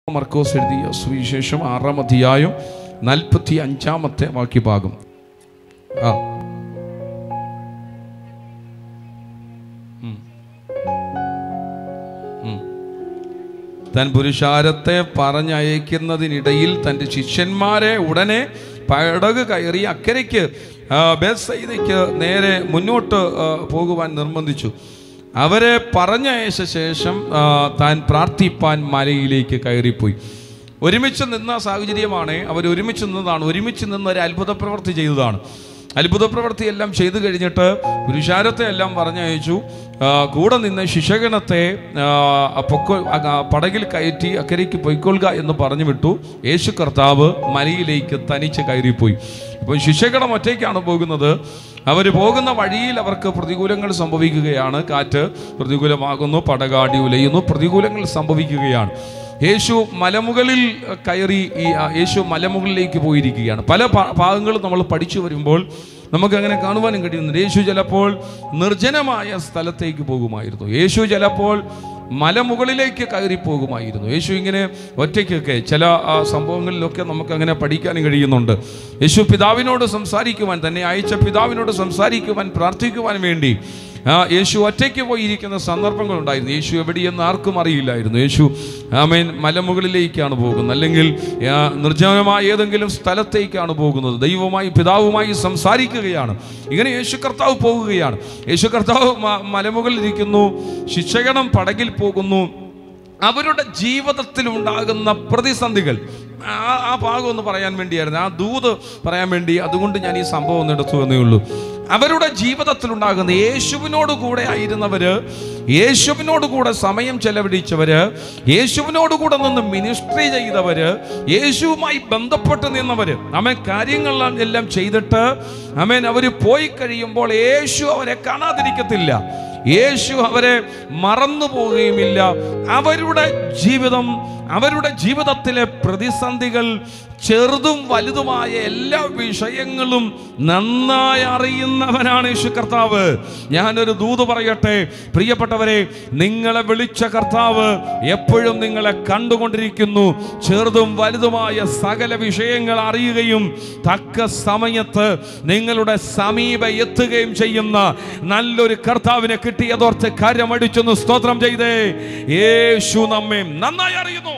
മർക്കോസ് എഴുതിയ സുവിശേഷം ആറാം അധ്യായം നാൽപ്പത്തി അഞ്ചാമത്തെ വാക്യഭാഗം ആ ഉം. ഉം. താൻ പുരുഷാരത്തെ പറഞ്ഞയക്കുന്നതിനിടയിൽ തൻ്റെ ശിഷ്യന്മാരെ ഉടനെ പടക് കയറി അക്കരയ്ക്ക് ആ, ബേത്സയിദയ്ക്ക് നേരെ മുന്നോട്ട് ആ, പോകുവാൻ നിർബന്ധിച്ചു അവരെ പറഞ്ഞയച്ച ശേഷം ആ, താൻ പ്രാർത്ഥിപ്പാൻ മലയിലേക്ക് കയറിപ്പോയി ഒരുമിച്ച് നിന്ന സാഹചര്യമാണ് അവർ ഒരുമിച്ച് നിന്നതാണ് ഒരുമിച്ച് നിന്ന് ഒരു അത്ഭുത പ്രവൃത്തി ചെയ്തതാണ് അത്ഭുത പ്രവൃത്തി എല്ലാം ചെയ്തു കഴിഞ്ഞിട്ട് പുരുഷാരത്തെ എല്ലാം പറഞ്ഞയച്ചു ആ, കൂടെ നിന്ന് ശിശഗണത്തെ ആ, പൊക്കോ ആ, പടകിൽ കയറ്റി അക്കരയ്ക്ക് പൊയ്ക്കൊള്ളുക എന്ന് പറഞ്ഞു വിട്ടു യേശു കർത്താവ് മലയിലേക്ക് തനിച്ച് കയറിപ്പോയി ഇപ്പോൾ ശിശഗണം ഒറ്റയ്ക്കാണ് പോകുന്നത് അവർ പോകുന്ന വഴിയിൽ അവർക്ക് പ്രതികൂലങ്ങൾ സംഭവിക്കുകയാണ് കാറ്റ് പ്രതികൂലമാകുന്നു പടകാടി ഉലയുന്നു പ്രതികൂലങ്ങൾ സംഭവിക്കുകയാണ് യേശു മലമുകളിൽ കയറി ഈ ആ, യേശു മലമുകളിലേക്ക് പോയിരിക്കുകയാണ് പല ഭാ- ഭാഗങ്ങളും നമ്മൾ പഠിച്ചു വരുമ്പോൾ നമുക്ക് അങ്ങനെ കാണുവാനും കഴിയുന്നുണ്ട് യേശു ചിലപ്പോൾ നിർജ്ജനമായ സ്ഥലത്തേക്ക് പോകുമായിരുന്നു യേശു ചിലപ്പോൾ മലമുകളിലേക്ക് കയറി പോകുമായിരുന്നു യേശു ഇങ്ങനെ ഒറ്റയ്ക്കൊക്കെ ചില ആ, സംഭവങ്ങളിലൊക്കെ നമുക്ക് അങ്ങനെ പഠിക്കാനും കഴിയുന്നുണ്ട് യേശു പിതാവിനോട് സംസാരിക്കുവാൻ തന്നെ അയച്ച പിതാവിനോട് സംസാരിക്കുവാൻ പ്രാർത്ഥിക്കുവാൻ വേണ്ടി ആ, യേശു ഒറ്റയ്ക്ക് പോയിരിക്കുന്ന സന്ദർഭങ്ങളുണ്ടായിരുന്നു യേശു എവിടെയെന്ന് ആർക്കും അറിയില്ലായിരുന്നു യേശു ആമേൻ മലമുകളിലേക്കാണ് പോകുന്നത് അല്ലെങ്കിൽ ആ, നിർജ്ജനമായ ഏതെങ്കിലും സ്ഥലത്തേക്കാണ് പോകുന്നത് ദൈവവുമായി പിതാവുമായി സംസാരിക്കുകയാണ് ഇങ്ങനെ യേശു കർത്താവ് പോകുകയാണ് യേശു കർത്താവ് മ- മലമുകളിലിരിക്കുന്നു ശിക്ഷകണം പടകിൽ പോകുന്നു അവരുടെ ജീവിതത്തിൽ ഉണ്ടാകുന്ന പ്രതിസന്ധികൾ ആ ആ ഭാഗം ഒന്ന് പറയാൻ വേണ്ടിയായിരുന്നു ആ ദൂത് പറയാൻ വേണ്ടി അതുകൊണ്ട് ഞാൻ ഈ സംഭവം ഒന്ന് എടുത്തു എന്നേ ഉള്ളൂ അവരുടെ ജീവിതത്തിൽ ഉണ്ടാകുന്ന യേശുവിനോട് കൂടെ ആയിരുന്നവര് യേശുവിനോട് കൂടെ സമയം ചെലവഴിച്ചവര് യേശുവിനോട് കൂടെ നിന്ന് മിനിസ്ട്രി ചെയ്തവര് യേശുവുമായി ബന്ധപ്പെട്ട് നിന്നവര് അമേൻ കാര്യങ്ങളെല്ലാം എല്ലാം ചെയ്തിട്ട് അമേൻ അവർ പോയി കഴിയുമ്പോൾ യേശു അവരെ കാണാതിരിക്കത്തില്ല യേശു അവരെ മറന്നു പോവുകയുമില്ല അവരുടെ ജീവിതം അവരുടെ ജീവിതത്തിലെ പ്രതിസന്ധികൾ ചെറുതും വലുതുമായ എല്ലാ വിഷയങ്ങളും നന്നായി അറിയുന്നവനാണ് യേശു കർത്താവ് ഞാനൊരു ദൂത് പറയട്ടെ പ്രിയപ്പെട്ടവരെ നിങ്ങളെ വിളിച്ച കർത്താവ് എപ്പോഴും നിങ്ങളെ കണ്ടുകൊണ്ടിരിക്കുന്നു ചെറുതും വലുതുമായ സകല വിഷയങ്ങൾ അറിയുകയും തക്ക സമയത്ത് നിങ്ങളുടെ സമീപ എത്തുകയും ചെയ്യുന്ന നല്ലൊരു കർത്താവിനെ കിട്ടിയതോർത്ത് കരമടിച്ചൊന്ന് സ്തോത്രം ചെയ്തേ യേശു നമ്മെ നന്നായി അറിയുന്നു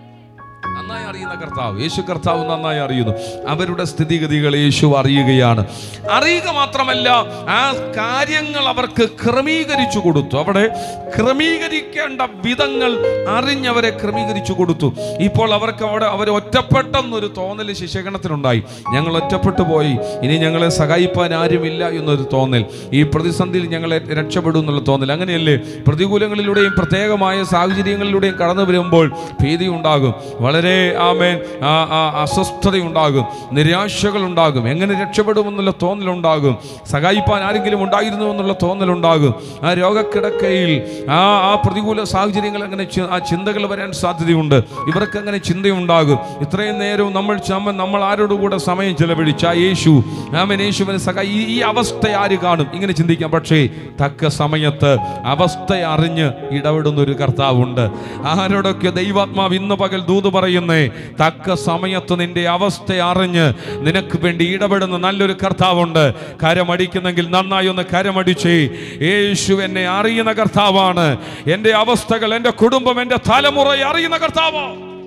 നന്നായി അറിയുന്ന കർത്താവ് യേശു കർത്താവ് നന്നായി അറിയുന്നു അവരുടെ സ്ഥിതിഗതികൾ യേശു അറിയുകയാണ് അറിയുക മാത്രമല്ല ആ കാര്യങ്ങൾ അവർക്ക് ക്രമീകരിച്ചു കൊടുത്തു അവിടെ ക്രമീകരിക്കേണ്ട വിധങ്ങൾ അറിഞ്ഞവരെ ക്രമീകരിച്ചു കൊടുത്തു ഇപ്പോൾ അവർക്ക് അവിടെ അവർ ഒറ്റപ്പെട്ടെന്നൊരു തോന്നൽ ശിശകണത്തിനുണ്ടായി ഞങ്ങൾ ഒറ്റപ്പെട്ടു പോയി ഇനി ഞങ്ങളെ സഹായിപ്പാൻ ആരുമില്ല എന്നൊരു തോന്നൽ ഈ പ്രതിസന്ധിയിൽ ഞങ്ങളെ രക്ഷപ്പെടും എന്നുള്ള തോന്നൽ അങ്ങനെയല്ലേ പ്രതികൂലങ്ങളിലൂടെയും പ്രത്യേകമായ സാഹചര്യങ്ങളിലൂടെയും കടന്നു വരുമ്പോൾ ഭീതി ഉണ്ടാകും വളരെ ആമേൻ ആ ആ അസ്വസ്ഥതയുണ്ടാകും നിരാശകൾ ഉണ്ടാകും എങ്ങനെ രക്ഷപ്പെടുമെന്നുള്ള തോന്നലുണ്ടാകും സഹായിപ്പാൻ ആരെങ്കിലും ഉണ്ടായിരുന്നു എന്നുള്ള തോന്നലുണ്ടാകും ആ രോഗക്കിടക്കയിൽ ആ ആ പ്രതികൂല സാഹചര്യങ്ങൾ അങ്ങനെ ചി- ആ ചിന്തകൾ വരാൻ സാധ്യതയുണ്ട് ഇവർക്ക് അങ്ങനെ ചിന്തയുണ്ടാകും ഇത്രയും നേരവും നമ്മൾ ചമ്മ നമ്മൾ ആരോട് കൂടെ സമയം ചെലവഴിച്ച ആ യേശു ആമൻ യേശുവിനെ സഹായി ഈ- ഈ അവസ്ഥ ആര് കാണും ഇങ്ങനെ ചിന്തിക്കാം പക്ഷേ തക്ക സമയത്ത് അവസ്ഥ അറിഞ്ഞ് ഇടപെടുന്ന ഒരു കർത്താവുണ്ട് ആരോടൊക്കെ ദൈവാത്മാവ് ഇന്ന് പകൽ ദൂത് പറയുന്നേ തക്ക സമയത്ത് നിന്റെ അവസ്ഥ അറിഞ്ഞ് നിനക്ക് വേണ്ടി ഇടപെടുന്ന നല്ലൊരു കർത്താവുണ്ട് കരമടിക്കുന്നെങ്കിൽ നന്നായി ഒന്ന് കരമടിച്ചേ യേശു എന്നെ അറിയുന്ന കർത്താവാണ് എൻ്റെ അവസ്ഥകൾ എൻ്റെ കുടുംബം എൻ്റെ തലമുറയെ അറിയുന്ന കർത്താവ്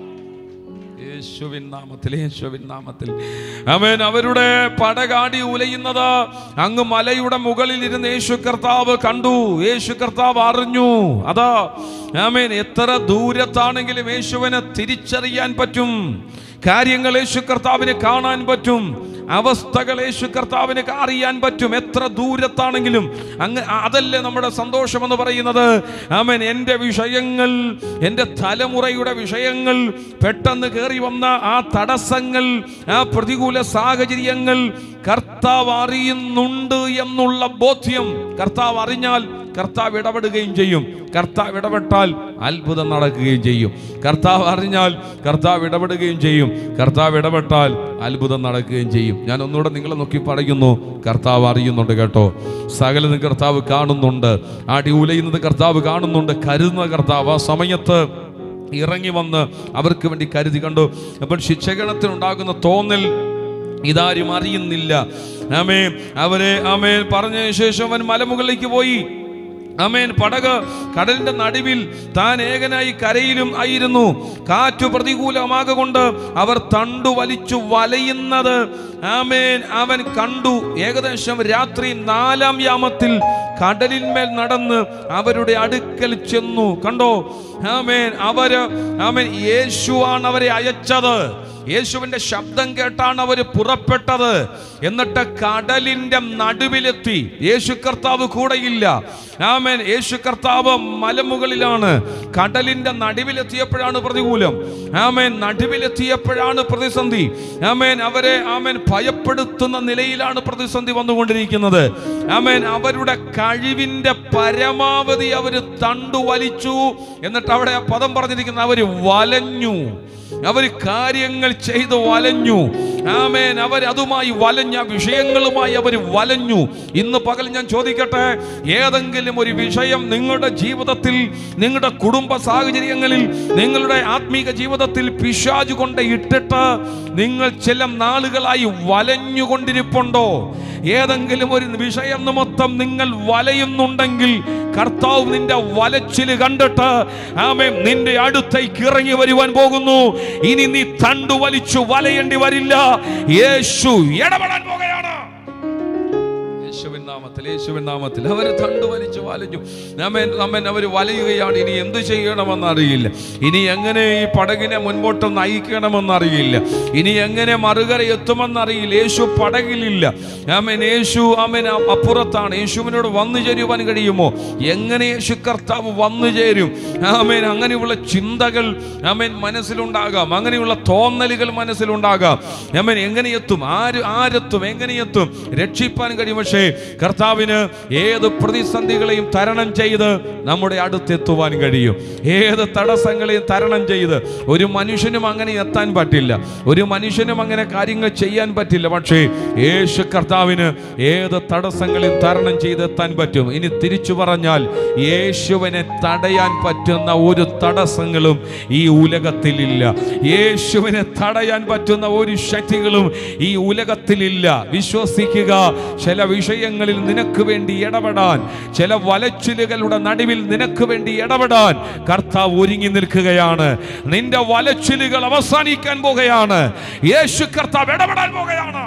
യേശുവിൻ നാമത്തിൽ യേശുവിൻ നാമത്തിൽ അവൻ അവരുടെ പടകാടി ഉലയുന്നത് അങ്ങ് മലയുടെ മുകളിൽ ഇരുന്ന് യേശു കർത്താവ് കണ്ടു യേശു കർത്താവ് അറിഞ്ഞു അതാ ആമേൻ എത്ര ദൂരത്താണെങ്കിലും യേശുവിനെ തിരിച്ചറിയാൻ പറ്റും കാര്യങ്ങൾ യേശു കർത്താവിനെ കാണാൻ പറ്റും അവസ്ഥകൾ യേശു കർത്താവിന് അറിയാൻ പറ്റും എത്ര ദൂരത്താണെങ്കിലും അങ്ങ് അതല്ലേ നമ്മുടെ സന്തോഷം എന്ന് പറയുന്നത് ആമൻ എൻ്റെ വിഷയങ്ങൾ എൻ്റെ തലമുറയുടെ വിഷയങ്ങൾ പെട്ടെന്ന് കയറി വന്ന ആ തടസ്സങ്ങൾ ആ പ്രതികൂല സാഹചര്യങ്ങൾ കർത്താവ് അറിയുന്നുണ്ട് എന്നുള്ള ബോധ്യം കർത്താവ് അറിഞ്ഞാൽ കർത്താവ് ഇടപെടുകയും ചെയ്യും കർത്താവ് ഇടപെട്ടാൽ അത്ഭുതം നടക്കുകയും ചെയ്യും കർത്താവ് അറിഞ്ഞാൽ കർത്താവ് ഇടപെടുകയും ചെയ്യും കർത്താവ് ഇടപെട്ടാൽ അത്ഭുതം നടക്കുകയും ചെയ്യും ഞാൻ ഒന്നുകൂടെ നിങ്ങളെ നോക്കി പറയുന്നു കർത്താവ് അറിയുന്നുണ്ട് കേട്ടോ സകലതും കർത്താവ് കാണുന്നുണ്ട് ആടി ഉലയുന്നത് കർത്താവ് കാണുന്നുണ്ട് കരുതുന്ന കർത്താവ് ആ സമയത്ത് ഇറങ്ങി വന്ന് അവർക്ക് വേണ്ടി കരുതി കണ്ടു അപ്പോൾ ശിക്ഷകണത്തിനുണ്ടാകുന്ന തോന്നൽ ഇതാരും അറിയുന്നില്ല ആമേൻ അവരെ ആമേൻ പറഞ്ഞതിന് ശേഷം അവൻ മലമുകളിലേക്ക് പോയി ആമേൻ പടക് കടലിന്റെ നടുവിൽ താൻ ഏകനായി കരയിലും ആയിരുന്നു കാറ്റു പ്രതികൂലമാകൊണ്ട് അവർ തണ്ടു വലിച്ചു വലയുന്നത് ആമേൻ അവൻ കണ്ടു ഏകദേശം രാത്രി നാലാം യാമത്തിൽ കടലിന്മേൽ നടന്ന് അവരുടെ അടുക്കൽ ചെന്നു കണ്ടോ ആമേൻ അവര് ആമേൻ യേശുവാണ് അവരെ അയച്ചത് യേശുവിന്റെ ശബ്ദം കേട്ടാണ് അവർ പുറപ്പെട്ടത് എന്നിട്ട് കടലിന്റെ നടുവിലെത്തി യേശു കർത്താവ് കൂടെയില്ല ആമേൻ യേശു കർത്താവ് മലമുകളിലാണ് കടലിന്റെ നടുവിലെത്തിയപ്പോഴാണ് പ്രതികൂലം ആമേൻ നടുവിലെത്തിയപ്പോഴാണ് പ്രതിസന്ധി ആമേൻ അവരെ ആമേൻ ഭയപ്പെടുത്തുന്ന നിലയിലാണ് പ്രതിസന്ധി വന്നുകൊണ്ടിരിക്കുന്നത് ആമേൻ അവരുടെ കഴിവിന്റെ പരമാവധി അവർ തണ്ടു വലിച്ചു എന്നിട്ട് അവിടെ ആ പദം പറഞ്ഞിരിക്കുന്ന അവര് വലഞ്ഞു അവർ കാര്യങ്ങൾ ചെയ്ത് വലഞ്ഞു ആമേൻ അവർ അതുമായി വലഞ്ഞ വിഷയങ്ങളുമായി അവർ വലഞ്ഞു ഇന്ന് പകൽ ഞാൻ ചോദിക്കട്ടെ ഏതെങ്കിലും ഒരു വിഷയം നിങ്ങളുടെ ജീവിതത്തിൽ നിങ്ങളുടെ കുടുംബ സാഹചര്യങ്ങളിൽ നിങ്ങളുടെ ആത്മീക ജീവിതത്തിൽ പിശാജ് കൊണ്ട് ഇട്ടിട്ട് നിങ്ങൾ ചില നാളുകളായി വലഞ്ഞുകൊണ്ടിരിപ്പുണ്ടോ ഏതെങ്കിലും ഒരു വിഷയം നിമിത്തം നിങ്ങൾ വലയുന്നുണ്ടെങ്കിൽ കർത്താവ് നിന്റെ വലച്ചില് കണ്ടിട്ട് ആമേ നിന്റെ അടുത്തേക്ക് ഇറങ്ങി വരുവാൻ പോകുന്നു ഇനി നീ തണ്ടു വലിച്ചു വലയേണ്ടി വരില്ല യേശു ഇടപെടാൻ പോകുകയാണ് യേശുവിൻ നാമത്തിൽ യേശുവിൻ നാമത്തിൽ അവര് തണ്ടു വലിച്ചു വലഞ്ഞു അമ്മൻ അമ്മൻ അവർ വലയുകയാണ് ഇനി എന്ത് ചെയ്യണമെന്ന് അറിയില്ല ഇനി എങ്ങനെ ഈ പടകിനെ മുൻപോട്ട് നയിക്കണമെന്ന് അറിയില്ല ഇനി എങ്ങനെ മറുകര എത്തുമെന്ന് അറിയില്ല യേശു പടകിലില്ല ആമൻ യേശു അമ്മൻ അപ്പുറത്താണ് യേശുവിനോട് വന്നു ചേരുവാൻ കഴിയുമോ എങ്ങനെ യേശു കർത്താവ് വന്നു ചേരും ആമേൻ അങ്ങനെയുള്ള ചിന്തകൾ ആമേൻ മനസ്സിലുണ്ടാകാം അങ്ങനെയുള്ള തോന്നലുകൾ മനസ്സിലുണ്ടാകാം ആമേൻ എങ്ങനെ എത്തും ആര് ആരെത്തും എങ്ങനെ എത്തും രക്ഷിപ്പാൻ കഴിയും പക്ഷേ കർത്താവിന് ഏത് പ്രതിസന്ധികളെയും തരണം ചെയ്ത് നമ്മുടെ അടുത്തെത്തുവാൻ കഴിയും ഏത് തടസ്സങ്ങളെയും തരണം ചെയ്ത് ഒരു മനുഷ്യനും അങ്ങനെ എത്താൻ പറ്റില്ല ഒരു മനുഷ്യനും അങ്ങനെ കാര്യങ്ങൾ ചെയ്യാൻ പറ്റില്ല പക്ഷേ യേശു കർത്താവിന് ഏത് തടസ്സങ്ങളെയും തരണം ചെയ്ത് എത്താൻ പറ്റും ഇനി തിരിച്ചു പറഞ്ഞാൽ യേശുവിനെ തടയാൻ പറ്റുന്ന ഒരു തടസ്സങ്ങളും ഈ ഉലകത്തിലില്ല യേശുവിനെ തടയാൻ പറ്റുന്ന ഒരു ശക്തികളും ഈ ഉലകത്തിലില്ല വിശ്വസിക്കുക ചില വിഷയങ്ങളിൽ നിനക്ക് വേണ്ടി ഇടപെടാൻ ചില വലച്ചിലുകളുടെ നടുവിൽ നിനക്ക് വേണ്ടി ഇടപെടാൻ കർത്താവ് ഒരുങ്ങി നിൽക്കുകയാണ് നിന്റെ വലച്ചിലുകൾ അവസാനിക്കാൻ പോകുകയാണ് യേശു കർത്താവ് ഇടപെടാൻ പോകുകയാണ്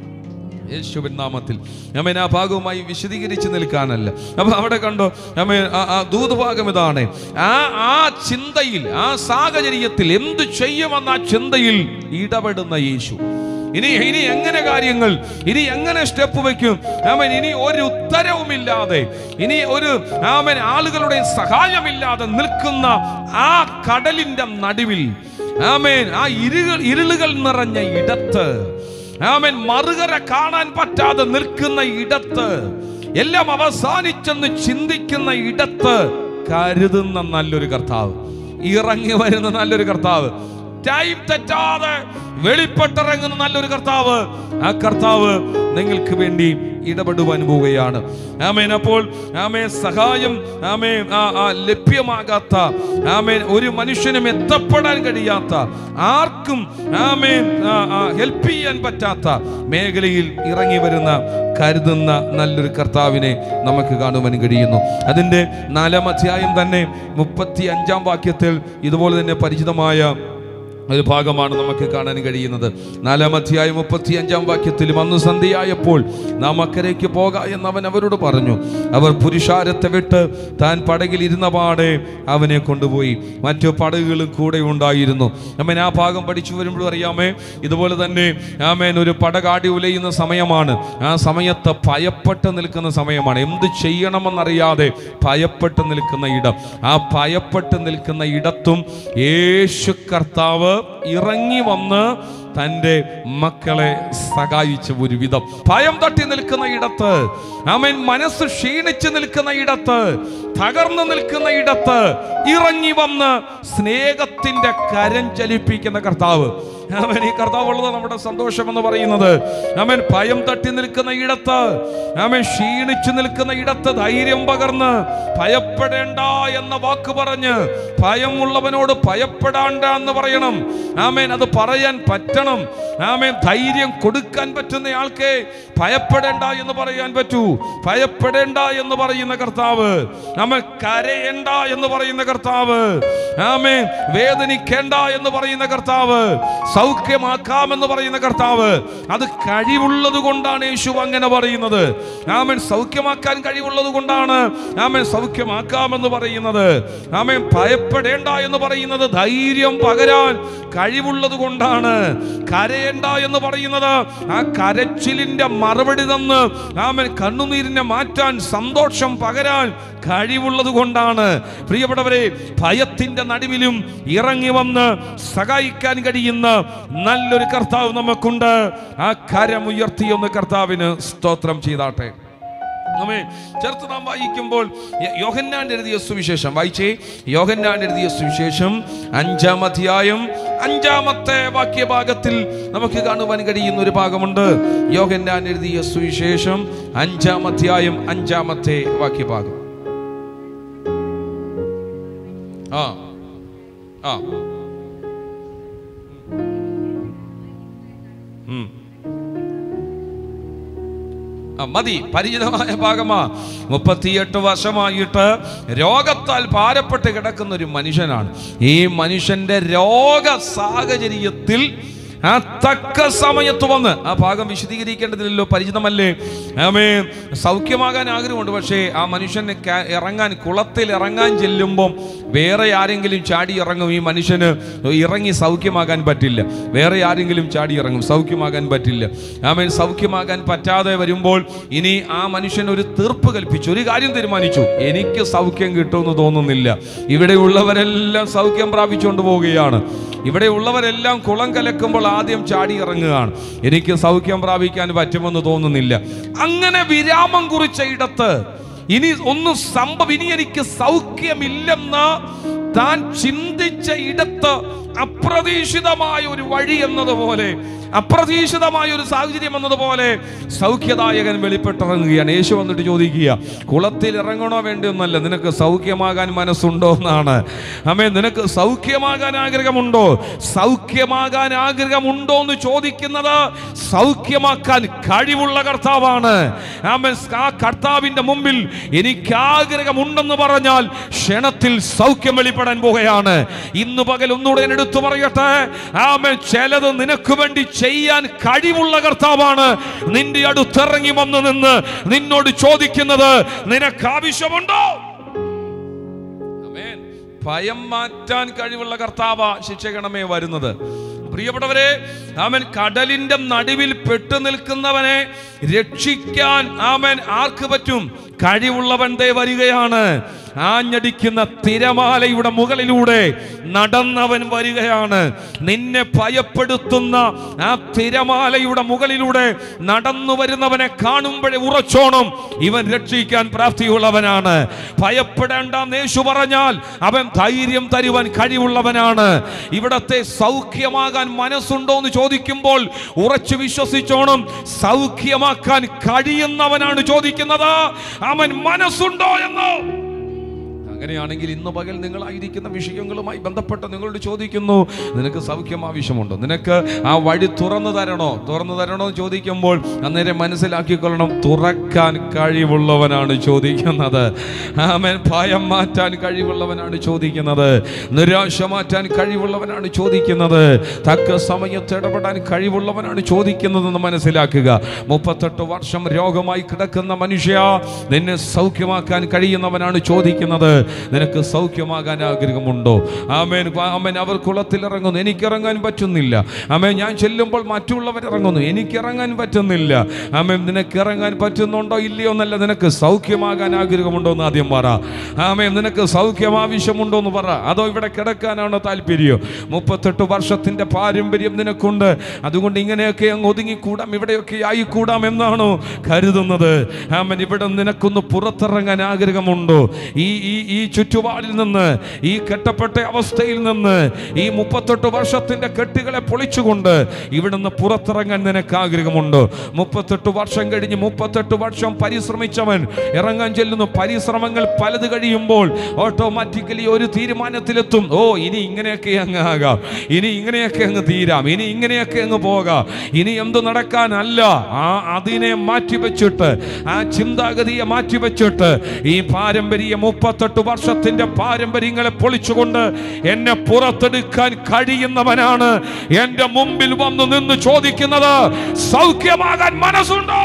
യേശുവിൻ നാമത്തിൽ അമ്മേൻ ആ ഭാഗവുമായി വിശദീകരിച്ച് നിൽക്കാനല്ല അപ്പൊ അവിടെ കണ്ടോ അമ്മേൻ ആ ദൂതഭാഗം ഇതാണ് ആ ആ ചിന്തയിൽ ആ സാഹചര്യത്തിൽ എന്തു ചെയ്യുമെന്ന ആ ചിന്തയിൽ ഇടപെടുന്ന യേശു ഇനി ഇനി എങ്ങനെ കാര്യങ്ങൾ ഇനി എങ്ങനെ സ്റ്റെപ്പ് വെക്കും ആമൻ ഇനി ഒരു ഉത്തരവുമില്ലാതെ ഇനി ഒരു ആമൻ ആളുകളുടെ സഹായമില്ലാതെ നിൽക്കുന്ന ആ കടലിന്റെ നടുവിൽ ആമേൻ ആ ഇരുകൾ ഇരുളുകൾ നിറഞ്ഞ ഇടത്ത് ആമൻ മറുകര കാണാൻ പറ്റാതെ നിൽക്കുന്ന ഇടത്ത് എല്ലാം അവസാനിച്ചെന്ന് ചിന്തിക്കുന്ന ഇടത്ത് കരുതുന്ന നല്ലൊരു കർത്താവ് ഇറങ്ങി വരുന്ന നല്ലൊരു കർത്താവ് ടൈം തെറ്റാതെ വെളിപ്പെട്ടിറങ്ങുന്ന നല്ലൊരു കർത്താവ് ആ കർത്താവ് നിങ്ങൾക്ക് വേണ്ടി ഇടപെടുവാൻ പോവുകയാണ് ആമേൻ അപ്പോൾ ആമേ സഹായം ആമേ ആ ആ ലഭ്യമാകാത്ത ആമേൻ ഒരു മനുഷ്യനും എത്തപ്പെടാൻ കഴിയാത്ത ആർക്കും ആമേൻ ഹെൽപ്പ് ചെയ്യാൻ പറ്റാത്ത മേഖലയിൽ ഇറങ്ങി വരുന്ന കരുതുന്ന നല്ലൊരു കർത്താവിനെ നമുക്ക് കാണുവാൻ കഴിയുന്നു അതിൻ്റെ നാലാം അധ്യായം തന്നെ മുപ്പത്തി അഞ്ചാം വാക്യത്തിൽ ഇതുപോലെ തന്നെ പരിചിതമായ ഒരു ഭാഗമാണ് നമുക്ക് കാണാൻ കഴിയുന്നത് നാലാം അധ്യായം മുപ്പത്തി അഞ്ചാം വാക്യത്തിലും അന്ന് സന്ധ്യയായപ്പോൾ നാം അക്കരയ്ക്ക് പോക എന്ന് അവൻ അവരോട് പറഞ്ഞു അവർ പുരുഷാരത്തെ വിട്ട് താൻ പടകിൽ ഇരുന്ന പാടെ അവനെ കൊണ്ടുപോയി മറ്റു പടകുകളും കൂടെ ഉണ്ടായിരുന്നു അമ്മൻ ആ ഭാഗം പഠിച്ചു വരുമ്പോഴും അറിയാമേ ഇതുപോലെ തന്നെ ആമേൻ ഒരു പടകാടി ഉലയുന്ന സമയമാണ് ആ സമയത്ത് ഭയപ്പെട്ട് നിൽക്കുന്ന സമയമാണ് എന്ത് ചെയ്യണമെന്നറിയാതെ ഭയപ്പെട്ട് നിൽക്കുന്ന ഇടം ആ ഭയപ്പെട്ട് നിൽക്കുന്ന ഇടത്തും യേശു കർത്താവ് ഇറങ്ങി വന്ന് തൻ്റെ മക്കളെ സഹായിച്ച ഒരു വിധം ഭയം തട്ടി നിൽക്കുന്ന ഇടത്ത് ആമേൻ മനസ്സ് ക്ഷീണിച്ച് നിൽക്കുന്ന ഇടത്ത് തകർന്നു നിൽക്കുന്ന ഇടത്ത് ഇറങ്ങി വന്ന് സ്നേഹത്തിന്റെ കരം ചലിപ്പിക്കുന്ന കർത്താവ് അവൻ ഈ കർത്താവ് ഉള്ളത് നമ്മുടെ സന്തോഷം എന്ന് പറയുന്നത് അവൻ ഭയം തട്ടി നിൽക്കുന്ന ഇടത്ത് അവൻ ക്ഷീണിച്ചു നിൽക്കുന്ന ഇടത്ത് ധൈര്യം പകർന്ന് ഭയപ്പെടേണ്ട എന്ന വാക്ക് പറഞ്ഞ് ഭയമുള്ളവനോട് ഭയപ്പെടാണ്ട എന്ന് പറയണം ആമേൻ അത് പറയാൻ പറ്റണം ആമേൻ ധൈര്യം കൊടുക്കാൻ പറ്റുന്ന ആൾക്ക് ഭയപ്പെടേണ്ട എന്ന് പറയാൻ പറ്റൂ ഭയപ്പെടേണ്ട എന്ന് പറയുന്ന കർത്താവ് ആമേൻ കരയണ്ട എന്ന് പറയുന്ന കർത്താവ് ആമേൻ വേദനിക്കേണ്ട എന്ന് പറയുന്ന കർത്താവ് സൗഖ്യമാക്കാമെന്ന് പറയുന്ന കർത്താവ് അത് കഴിവുള്ളത് കൊണ്ടാണ് യേശു അങ്ങനെ പറയുന്നത് ആമേൻ സൗഖ്യമാക്കാൻ കഴിവുള്ളത് കൊണ്ടാണ് ആമേൻ സൗഖ്യമാക്കാമെന്ന് പറയുന്നത് ആമേൻ ഭയപ്പെടേണ്ട എന്ന് പറയുന്നത് ധൈര്യം പകരാൻ കഴിവുള്ളത് കൊണ്ടാണ് കരയേണ്ട എന്ന് പറയുന്നത് ആ കരച്ചിലിന്റെ മറുപടി തന്ന് ആമൻ കണ്ണുനീരിനെ മാറ്റാൻ സന്തോഷം പകരാൻ കഴിവുള്ളത് കൊണ്ടാണ് പ്രിയപ്പെട്ടവരെ ഭയത്തിന്റെ നടുവിലും ഇറങ്ങി വന്ന് സഹായിക്കാൻ കഴിയുന്ന നല്ലൊരു കർത്താവ് നമുക്കുണ്ട് ആ കരം ഉയർത്തിയൊന്ന് കർത്താവിന് സ്തോത്രം ചെയ്താട്ടെ നമ്മെ ചേർത്ത് നാം വായിക്കുമ്പോൾ യ- യോഹന്നാൻ എഴുതിയ സുവിശേഷം വായിച്ചേ യോഹന്നാൻ എഴുതിയ സുവിശേഷം അഞ്ചാം അധ്യായം അഞ്ചാമത്തെ വാക്യഭാഗത്തിൽ നമുക്ക് കാണുവാൻ കഴിയുന്ന ഒരു ഭാഗമുണ്ട് യോഹന്നാൻ എഴുതിയ സുവിശേഷം അഞ്ചാം അധ്യായം അഞ്ചാമത്തെ വാക്യഭാഗം ആ ആ ഉം ആ, മതി പരിചിതമായ ഭാഗമാ മുപ്പത്തിയെട്ട് വർഷമായിട്ട് രോഗത്താൽ ഭാരപ്പെട്ട് കിടക്കുന്ന ഒരു മനുഷ്യനാണ് ഈ മനുഷ്യന്റെ രോഗ സാഹചര്യത്തിൽ ആ തക്ക സമയത്ത് വന്ന് ആ ഭാഗം വിശദീകരിക്കേണ്ടതില്ലല്ലോ പരിചിതമല്ലേ ആമേ സൗഖ്യമാകാൻ ആഗ്രഹമുണ്ട് പക്ഷേ ആ മനുഷ്യന് ക- ഇറങ്ങാൻ കുളത്തിൽ ഇറങ്ങാൻ ചെല്ലുമ്പം വേറെ ആരെങ്കിലും ചാടി ഇറങ്ങും ഈ മനുഷ്യന് ഇറങ്ങി സൗഖ്യമാകാൻ പറ്റില്ല വേറെ ആരെങ്കിലും ചാടി ഇറങ്ങും സൗഖ്യമാകാൻ പറ്റില്ല ആമേൻ സൗഖ്യമാകാൻ പറ്റാതെ വരുമ്പോൾ ഇനി ആ മനുഷ്യൻ ഒരു തീർപ്പ് കൽപ്പിച്ചു ഒരു കാര്യം തീരുമാനിച്ചു എനിക്ക് സൗഖ്യം കിട്ടുമെന്ന് തോന്നുന്നില്ല ഇവിടെ ഉള്ളവരെല്ലാം സൗഖ്യം പ്രാപിച്ചുകൊണ്ട് പോവുകയാണ് ഇവിടെ ഉള്ളവരെല്ലാം കുളം കലക്കുമ്പോൾ ആദ്യം ചാടി ഇറങ്ങുകയാണ് എനിക്ക് സൗഖ്യം പ്രാപിക്കാൻ പറ്റുമെന്ന് തോന്നുന്നില്ല അങ്ങനെ വിരാമം കുറിച്ച ഇടത്ത് ഇനി ഒന്നും സംഭവം ഇനി എനിക്ക് സൗഖ്യമില്ലെന്ന് താൻ ചിന്തിച്ച ഇടത്ത് അപ്രതീക്ഷിതമായ ഒരു വഴി എന്നതുപോലെ അപ്രതീക്ഷിതമായ ഒരു സാഹചര്യം എന്നതുപോലെ സൗഖ്യദായകൻ വെളിപ്പെട്ടിറങ്ങുകയാണ് യേശു വന്നിട്ട് ചോദിക്കുക കുളത്തിൽ ഇറങ്ങണോ വേണ്ടിയൊന്നല്ല നിനക്ക് സൗഖ്യമാകാൻ മനസ്സുണ്ടോ എന്നാണ് അമ്മേ നിനക്ക് സൗഖ്യമാകാൻ ആഗ്രഹമുണ്ടോ സൗഖ്യമാകാൻ ആഗ്രഹമുണ്ടോ എന്ന് ചോദിക്കുന്നത് സൗഖ്യമാക്കാൻ കഴിവുള്ള കർത്താവാണ് ആമേൻ ആ കർത്താവിന്റെ മുമ്പിൽ എനിക്ക് ആഗ്രഹമുണ്ടെന്ന് പറഞ്ഞാൽ ക്ഷണത്തിൽ സൗഖ്യം വെളിപ്പെടാൻ പോകുകയാണ് ഇന്ന് പകൽ ഒന്നുകൂടെ ഞാൻ എടുത്തു പറയട്ടെ ആമേൻ ചിലത് നിനക്ക് വേണ്ടി ചെയ്യാൻ കഴിവുള്ള കർത്താവാണ് നിന്റെ അടുത്തിറങ്ങി വന്ന് നിന്ന് നിന്നോട് ചോദിക്കുന്നത് നിനക്ക് ആവശ്യമുണ്ടോ ആമേൻ. ഭയം മാറ്റാൻ കഴിവുള്ള കർത്താവ ശിക്ഷകണമേ വരുന്നത് പ്രിയപ്പെട്ടവരെ അവൻ കടലിന്റെ നടുവിൽ പെട്ടു നിൽക്കുന്നവനെ രക്ഷിക്കാൻ അവൻ ആർക്ക് പറ്റും കഴിവുള്ളവൻ ദേ വരികയാണ് ആഞ്ഞടിക്കുന്ന തിരമാലയുടെ മുകളിലൂടെ നടന്നവൻ വരികയാണ് നിന്നെ ഭയപ്പെടുത്തുന്ന ആ തിരമാലയുടെ മുകളിലൂടെ നടന്നു വരുന്നവനെ കാണുമ്പോഴേ ഉറച്ചോണം ഇവൻ രക്ഷിക്കാൻ പ്രാപ്തിയുള്ളവനാണ് ഭയപ്പെടേണ്ട യേശു പറഞ്ഞാൽ അവൻ ധൈര്യം തരുവാൻ കഴിവുള്ളവനാണ് ഇവിടത്തെ സൗഖ്യമാകാൻ മനസ്സുണ്ടോ എന്ന് ചോദിക്കുമ്പോൾ ഉറച്ചു വിശ്വസിച്ചോണം സൗഖ്യമാക്കാൻ കഴിയുന്നവനാണ് ചോദിക്കുന്നത് അവൻ മനസ്സുണ്ടോ എന്ന് അങ്ങനെയാണെങ്കിൽ ഇന്ന് പകൽ നിങ്ങളായിരിക്കുന്ന വിഷയങ്ങളുമായി ബന്ധപ്പെട്ട് നിങ്ങളോട് ചോദിക്കുന്നു നിനക്ക് സൗഖ്യം ആവശ്യമുണ്ടോ നിനക്ക് ആ വഴി തുറന്നു തരണോ തുറന്നു തരണോ എന്ന് ചോദിക്കുമ്പോൾ അന്നേരം മനസ്സിലാക്കിക്കൊള്ളണം തുറക്കാൻ കഴിവുള്ളവനാണ് ചോദിക്കുന്നത് ആമേൻ ഭയം മാറ്റാൻ കഴിവുള്ളവനാണ് ചോദിക്കുന്നത് നിരാശ മാറ്റാൻ കഴിവുള്ളവനാണ് ചോദിക്കുന്നത് തക്ക സമയത്ത് ഇടപെടാൻ കഴിവുള്ളവനാണ് ചോദിക്കുന്നതെന്ന് മനസ്സിലാക്കുക മുപ്പത്തെട്ട് വർഷം രോഗമായി കിടക്കുന്ന മനുഷ്യ നിന്നെ സൗഖ്യമാക്കാൻ കഴിയുന്നവനാണ് ചോദിക്കുന്നത് നിനക്ക് സൗഖ്യമാകാൻ ആഗ്രഹമുണ്ടോ ആമേൻ ആമേൻ അവർ കുളത്തിൽ ഇറങ്ങുന്നു എനിക്ക് ഇറങ്ങാൻ പറ്റുന്നില്ല ആമേൻ ഞാൻ ചെല്ലുമ്പോൾ മറ്റുള്ളവർ ഇറങ്ങുന്നു എനിക്ക് ഇറങ്ങാൻ പറ്റുന്നില്ല ആമേൻ നിനക്ക് ഇറങ്ങാൻ പറ്റുന്നുണ്ടോ ഇല്ലയോ എന്നല്ല നിനക്ക് സൗഖ്യമാകാൻ ആഗ്രഹമുണ്ടോ എന്ന് ആദ്യം പറ ആമേൻ നിനക്ക് സൗഖ്യം ആവശ്യമുണ്ടോ എന്ന് പറ അതോ ഇവിടെ കിടക്കാനാണോ താല്പര്യം മുപ്പത്തെട്ട് വർഷത്തിന്റെ പാരമ്പര്യം നിനക്കുണ്ട് അതുകൊണ്ട് ഇങ്ങനെയൊക്കെ അങ്ങ് ഒതുങ്ങിക്കൂടാം ഇവിടെയൊക്കെ ആയിക്കൂടാം എന്നാണോ കരുതുന്നത് ആമൻ ഇവിടെ നിനക്കൊന്ന് പുറത്തിറങ്ങാൻ ആഗ്രഹമുണ്ടോ ഈ ഈ ഈ ചുറ്റുപാടിൽ നിന്ന് ഈ കെട്ടപ്പെട്ട അവസ്ഥയിൽ നിന്ന് ഈ മുപ്പത്തെട്ട് വർഷത്തിന്റെ കെട്ടുകളെ പൊളിച്ചുകൊണ്ട് ഇവിടുന്ന് പുറത്തിറങ്ങാൻ നിനക്ക് ആഗ്രഹമുണ്ടോ മുപ്പത്തെട്ട് വർഷം കഴിഞ്ഞ് മുപ്പത്തെട്ട് വർഷം പരിശ്രമിച്ചവൻ ഇറങ്ങാൻ ചെല്ലുന്നു പരിശ്രമങ്ങൾ പലത് കഴിയുമ്പോൾ ഓട്ടോമാറ്റിക്കലി ഒരു തീരുമാനത്തിലെത്തും ഓ ഇനി ഇങ്ങനെയൊക്കെ അങ്ങ് ആകാം ഇനി ഇങ്ങനെയൊക്കെ അങ്ങ് തീരാം ഇനി ഇങ്ങനെയൊക്കെ അങ്ങ് പോകാം ഇനി എന്ത് നടക്കാനല്ല ആ അതിനെ മാറ്റിവെച്ചിട്ട് ആ ചിന്താഗതിയെ മാറ്റിവെച്ചിട്ട് ഈ പാരമ്പര്യ മുപ്പത്തെട്ട് വർഷത്തിന്റെ പാരമ്പര്യങ്ങളെ പൊളിച്ചുകൊണ്ട് എന്നെ പുറത്തെടുക്കാൻ കഴിയുന്നവനാണ് എന്റെ മുമ്പിൽ വന്നു നിന്ന് ചോദിക്കുന്നത് സൗഖ്യമാകാൻ മനസ്സുണ്ടോ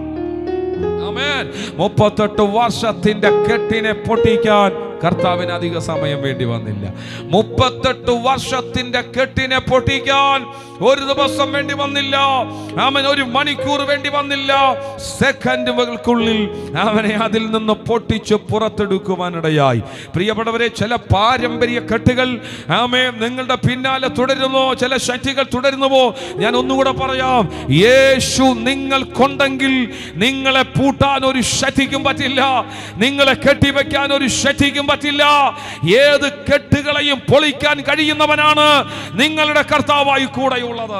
ആമേൻ. മുപ്പത്തെട്ട് വർഷത്തിന്റെ കെട്ടിനെ പൊട്ടിക്കാൻ കർത്താവിന് അധിക സമയം വേണ്ടി വന്നില്ല മുപ്പത്തെട്ട് വർഷത്തിന്റെ കെട്ടിനെ പൊട്ടിക്കാൻ ഒരു ദിവസം വേണ്ടി വന്നില്ല അവൻ ഒരു മണിക്കൂർ വേണ്ടി വന്നില്ല സെക്കൻഡുകൾക്കുള്ളിൽ അവനെ അതിൽ നിന്ന് പൊട്ടിച്ച് പുറത്തെടുക്കുവാനിടയായി പ്രിയപ്പെട്ടവരെ ചില പാരമ്പര്യ കെട്ടുകൾ ആമേ നിങ്ങളുടെ പിന്നാലെ തുടരുന്നോ ചില ശക്തികൾ തുടരുന്നുവോ ഞാൻ ഒന്നുകൂടെ പറയാം യേശു നിങ്ങൾക്കുണ്ടെങ്കിൽ നിങ്ങളെ പൂട്ടാൻ ഒരു ശക്തിക്കും പറ്റില്ല നിങ്ങളെ കെട്ടിവെക്കാൻ ഒരു ശക്തിക്കും പറ്റില്ല ഏത് കെട്ടുകളെയും പൊളിക്കാൻ കഴിയുന്നവനാണ് നിങ്ങളുടെ കർത്താവായി കൂടെയുള്ളത്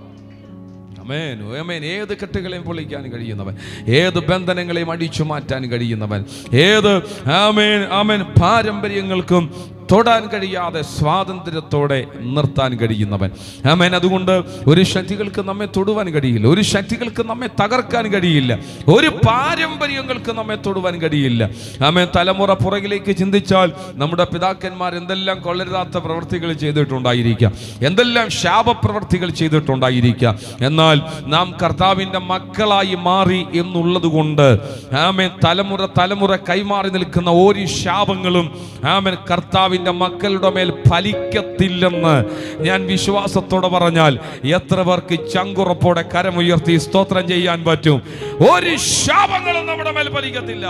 അമേൻ അമേൻ ഏത് കെട്ടുകളെയും പൊളിക്കാൻ കഴിയുന്നവൻ ഏത് ബന്ധനങ്ങളെയും അടിച്ചു മാറ്റാൻ കഴിയുന്നവൻ ഏത് ആമേൻ ആമേൻ പാരമ്പര്യങ്ങൾക്കും തൊടാൻ കഴിയാതെ സ്വാതന്ത്ര്യത്തോടെ നിർത്താൻ കഴിയുന്നവൻ ആമേൻ അതുകൊണ്ട് ഒരു ശക്തികൾക്ക് നമ്മെ തൊടുവാൻ കഴിയില്ല ഒരു ശക്തികൾക്ക് നമ്മെ തകർക്കാൻ കഴിയില്ല ഒരു പാരമ്പര്യങ്ങൾക്ക് നമ്മെ തൊടുവാൻ കഴിയില്ല ആമേൻ തലമുറ പുറകിലേക്ക് ചിന്തിച്ചാൽ നമ്മുടെ പിതാക്കന്മാർ എന്തെല്ലാം കൊള്ളരുതാത്ത പ്രവൃത്തികൾ ചെയ്തിട്ടുണ്ടായിരിക്കാം എന്തെല്ലാം ശാപപ്രവൃത്തികൾ ചെയ്തിട്ടുണ്ടായിരിക്കാം എന്നാൽ നാം കർത്താവിൻ്റെ മക്കളായി മാറി എന്നുള്ളത് കൊണ്ട് ആമേൻ തലമുറ തലമുറ കൈമാറി നിൽക്കുന്ന ഒരു ശാപങ്ങളും ആമേൻ കർത്താവിൻ്റെ മക്കളുടെ മേൽ ഫലിക്കത്തില്ലെന്ന് ഞാൻ വിശ്വാസത്തോടെ പറഞ്ഞാൽ എത്ര പേർക്ക് ചങ്കുറപ്പോടെ കരമുയർത്തി സ്തോത്രം ചെയ്യാൻ പറ്റും ഒരു ശാപങ്ങളും നമ്മുടെ മേൽ ഫലിക്കത്തില്ല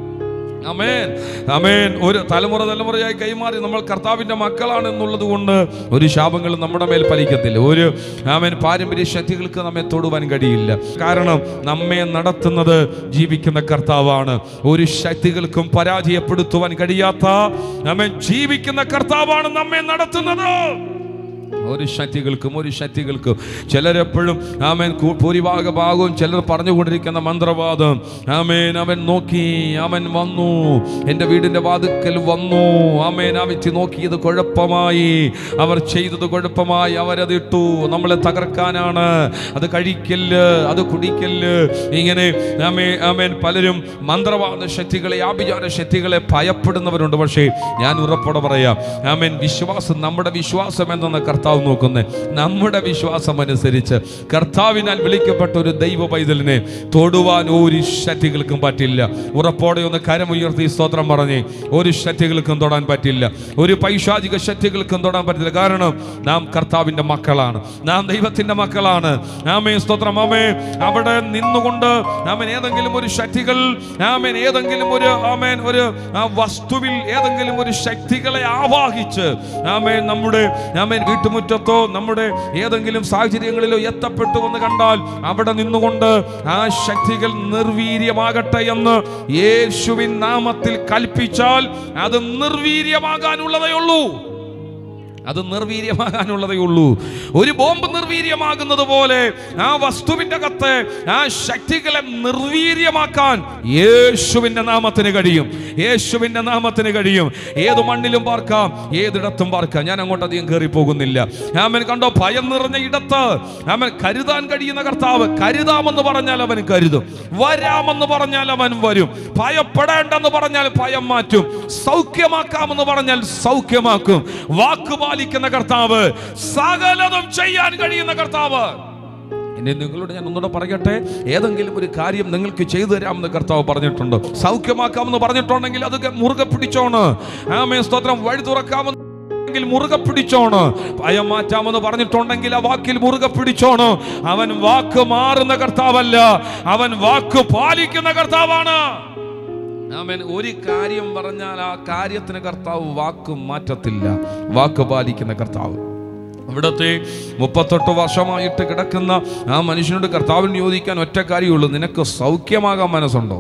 അമേൻ അമേൻ ഒരു തലമുറ തലമുറയായി കൈമാറി നമ്മൾ കർത്താവിന്റെ മക്കളാണ് എന്നുള്ളത് കൊണ്ട് ഒരു ശാപങ്ങളും നമ്മുടെ മേൽ ഫലിക്കത്തില്ല ഒരു ആമേൻ പാരമ്പര്യ ശക്തികൾക്ക് നമ്മെ തൊടുവാൻ കഴിയില്ല കാരണം നമ്മെ നടത്തുന്നത് ജീവിക്കുന്ന കർത്താവാണ് ഒരു ശക്തികൾക്കും പരാജയപ്പെടുത്തുവാൻ കഴിയാത്ത ആമേൻ ജീവിക്കുന്ന കർത്താവാണ് നമ്മെ നടത്തുന്നത് ഒരു ശക്തികൾക്കും ഒരു ശക്തികൾക്കും ചിലരെപ്പോഴും ആമേൻ കൂ- ഭൂരിഭാഗ ഭാഗവും ചിലർ പറഞ്ഞുകൊണ്ടിരിക്കുന്ന മന്ത്രവാദം ആമേൻ അവൻ നോക്കി അവൻ വന്നു എൻ്റെ വീടിൻ്റെ വാതുക്കൽ വന്നു ആമേൻ ആ വെച്ച് നോക്കിയത് കുഴപ്പമായി അവർ ചെയ്തത് കുഴപ്പമായി അവരതിട്ടു നമ്മളെ തകർക്കാനാണ് അത് കഴിക്കല്ല് അത് കുടിക്കല്ല് ഇങ്ങനെ ആമേ ആമേൻ പലരും മന്ത്രവാദ ശക്തികളെ ആഭിചാര ശക്തികളെ ഭയപ്പെടുന്നവരുണ്ട് പക്ഷേ ഞാൻ ഉറപ്പോടെ പറയാം ആമേൻ വിശ്വാസം നമ്മുടെ വിശ്വാസം എന്തെന്ന് കർത്താവ് നോക്കുന്നത് നമ്മുടെ വിശ്വാസം അനുസരിച്ച് കർത്താവിനാൽ വിളിക്കപ്പെട്ട ഒരു ദൈവ പൈതലിനെ തൊടുവാൻ ഒരു ശക്തികൾക്കും പറ്റില്ല ഉറപ്പോടെ ഒന്ന് കരമുയർത്തി സ്തോത്രം പറഞ്ഞ് ഒരു ശക്തികൾക്കും തൊടാൻ പറ്റില്ല ഒരു പൈശാചിക ശക്തികൾക്കും തൊടാൻ പറ്റില്ല കാരണം നാം കർത്താവിന്റെ മക്കളാണ് നാം ദൈവത്തിന്റെ മക്കളാണ് ആമേ സ്തോത്രം ആമേ അവിടെ നിന്നുകൊണ്ട് ആമേൻ ഏതെങ്കിലും ഒരു ശക്തികൾ ആമേൻ ഏതെങ്കിലും ഒരു ആമേൻ ഒരു ആ വസ്തുവിൽ ഏതെങ്കിലും ഒരു ശക്തികളെ ആവാഹിച്ച് ആമേൻ നമ്മുടെ ആമേൻ വീട്ടുമുറ്റത്തോ നമ്മുടെ ഏതെങ്കിലും സാഹചര്യങ്ങളിലോ എത്തപ്പെട്ടു എന്ന് കണ്ടാൽ അവിടെ നിന്നുകൊണ്ട് ആ ശക്തികൾ നിർവീര്യമാകട്ടെ എന്ന് യേശുവിൻ നാമത്തിൽ കൽപ്പിച്ചാൽ അത് നിർവീര്യമാകാനുള്ളതേ ഉള്ളൂ അത് നിർവീര്യമാകാനുള്ളതേ ഉള്ളൂ ഒരു ബോംബ് നിർവീര്യമാകുന്നത് പോലെ ആ വസ്തുവിന്റെ അകത്ത് ആ ശക്തികളെ നിർവീര്യമാക്കാൻ യേശുവിന്റെ നാമത്തിന് കഴിയും യേശുവിന്റെ നാമത്തിന് കഴിയും ഏത് മണ്ണിലും പാർക്കാം ഏതിടത്തും പാർക്കാം ഞാൻ അങ്ങോട്ട് അധികം കയറി പോകുന്നില്ല ആമൻ കണ്ടോ ഭയം നിറഞ്ഞ ഇടത്ത് ആമൻ കരുതാൻ കഴിയുന്ന കർത്താവ് കരുതാമെന്ന് പറഞ്ഞാൽ അവൻ കരുതും വരാമെന്ന് പറഞ്ഞാൽ അവൻ വരും ഭയപ്പെടേണ്ടെന്ന് പറഞ്ഞാൽ ഭയം മാറ്റും സൗഖ്യമാക്കാമെന്ന് പറഞ്ഞാൽ സൗഖ്യമാക്കും വാക്ക് പാലിക്കുന്ന കർത്താവ് സകലതും ചെയ്യാൻ കഴിയുന്ന കർത്താവ് ഇനി നിങ്ങളോട് ഞാൻ ഒന്നുകൂടെ പറയട്ടെ ഏതെങ്കിലും ഒരു കാര്യം നിങ്ങൾക്ക് ചെയ്തു തരാമെന്ന് കർത്താവ് പറഞ്ഞിട്ടുണ്ട് സൗഖ്യമാക്കാമെന്ന് പറഞ്ഞിട്ടുണ്ടെങ്കിൽ അത് മുറുകെ പിടിച്ചോണ് ആമേ സ്തോത്രം വഴി തുറക്കാമെന്ന് എങ്കിൽ മുറുകെ പിടിച്ചോണ് ഭയം മാറ്റാമെന്ന് പറഞ്ഞിട്ടുണ്ടെങ്കിൽ ആ വാക്കിൽ മുറുകെ പിടിച്ചോണ് അവൻ വാക്ക് മാറുന്ന കർത്താവല്ല അവൻ വാക്ക് പാലിക്കുന്ന കർത്താവാണ് ആമേൻ ഒരു കാര്യം പറഞ്ഞാൽ ആ കാര്യത്തിന് കർത്താവ് വാക്ക് മാറ്റത്തില്ല വാക്ക് പാലിക്കുന്ന കർത്താവ് ഇവിടത്തെ മുപ്പത്തെട്ട് വർഷമായിട്ട് കിടക്കുന്ന ആ മനുഷ്യനോട് കർത്താവിന് ചോദിക്കാൻ ഒറ്റ കാര്യമുള്ളൂ നിനക്ക് സൗഖ്യമാകാൻ മനസ്സുണ്ടോ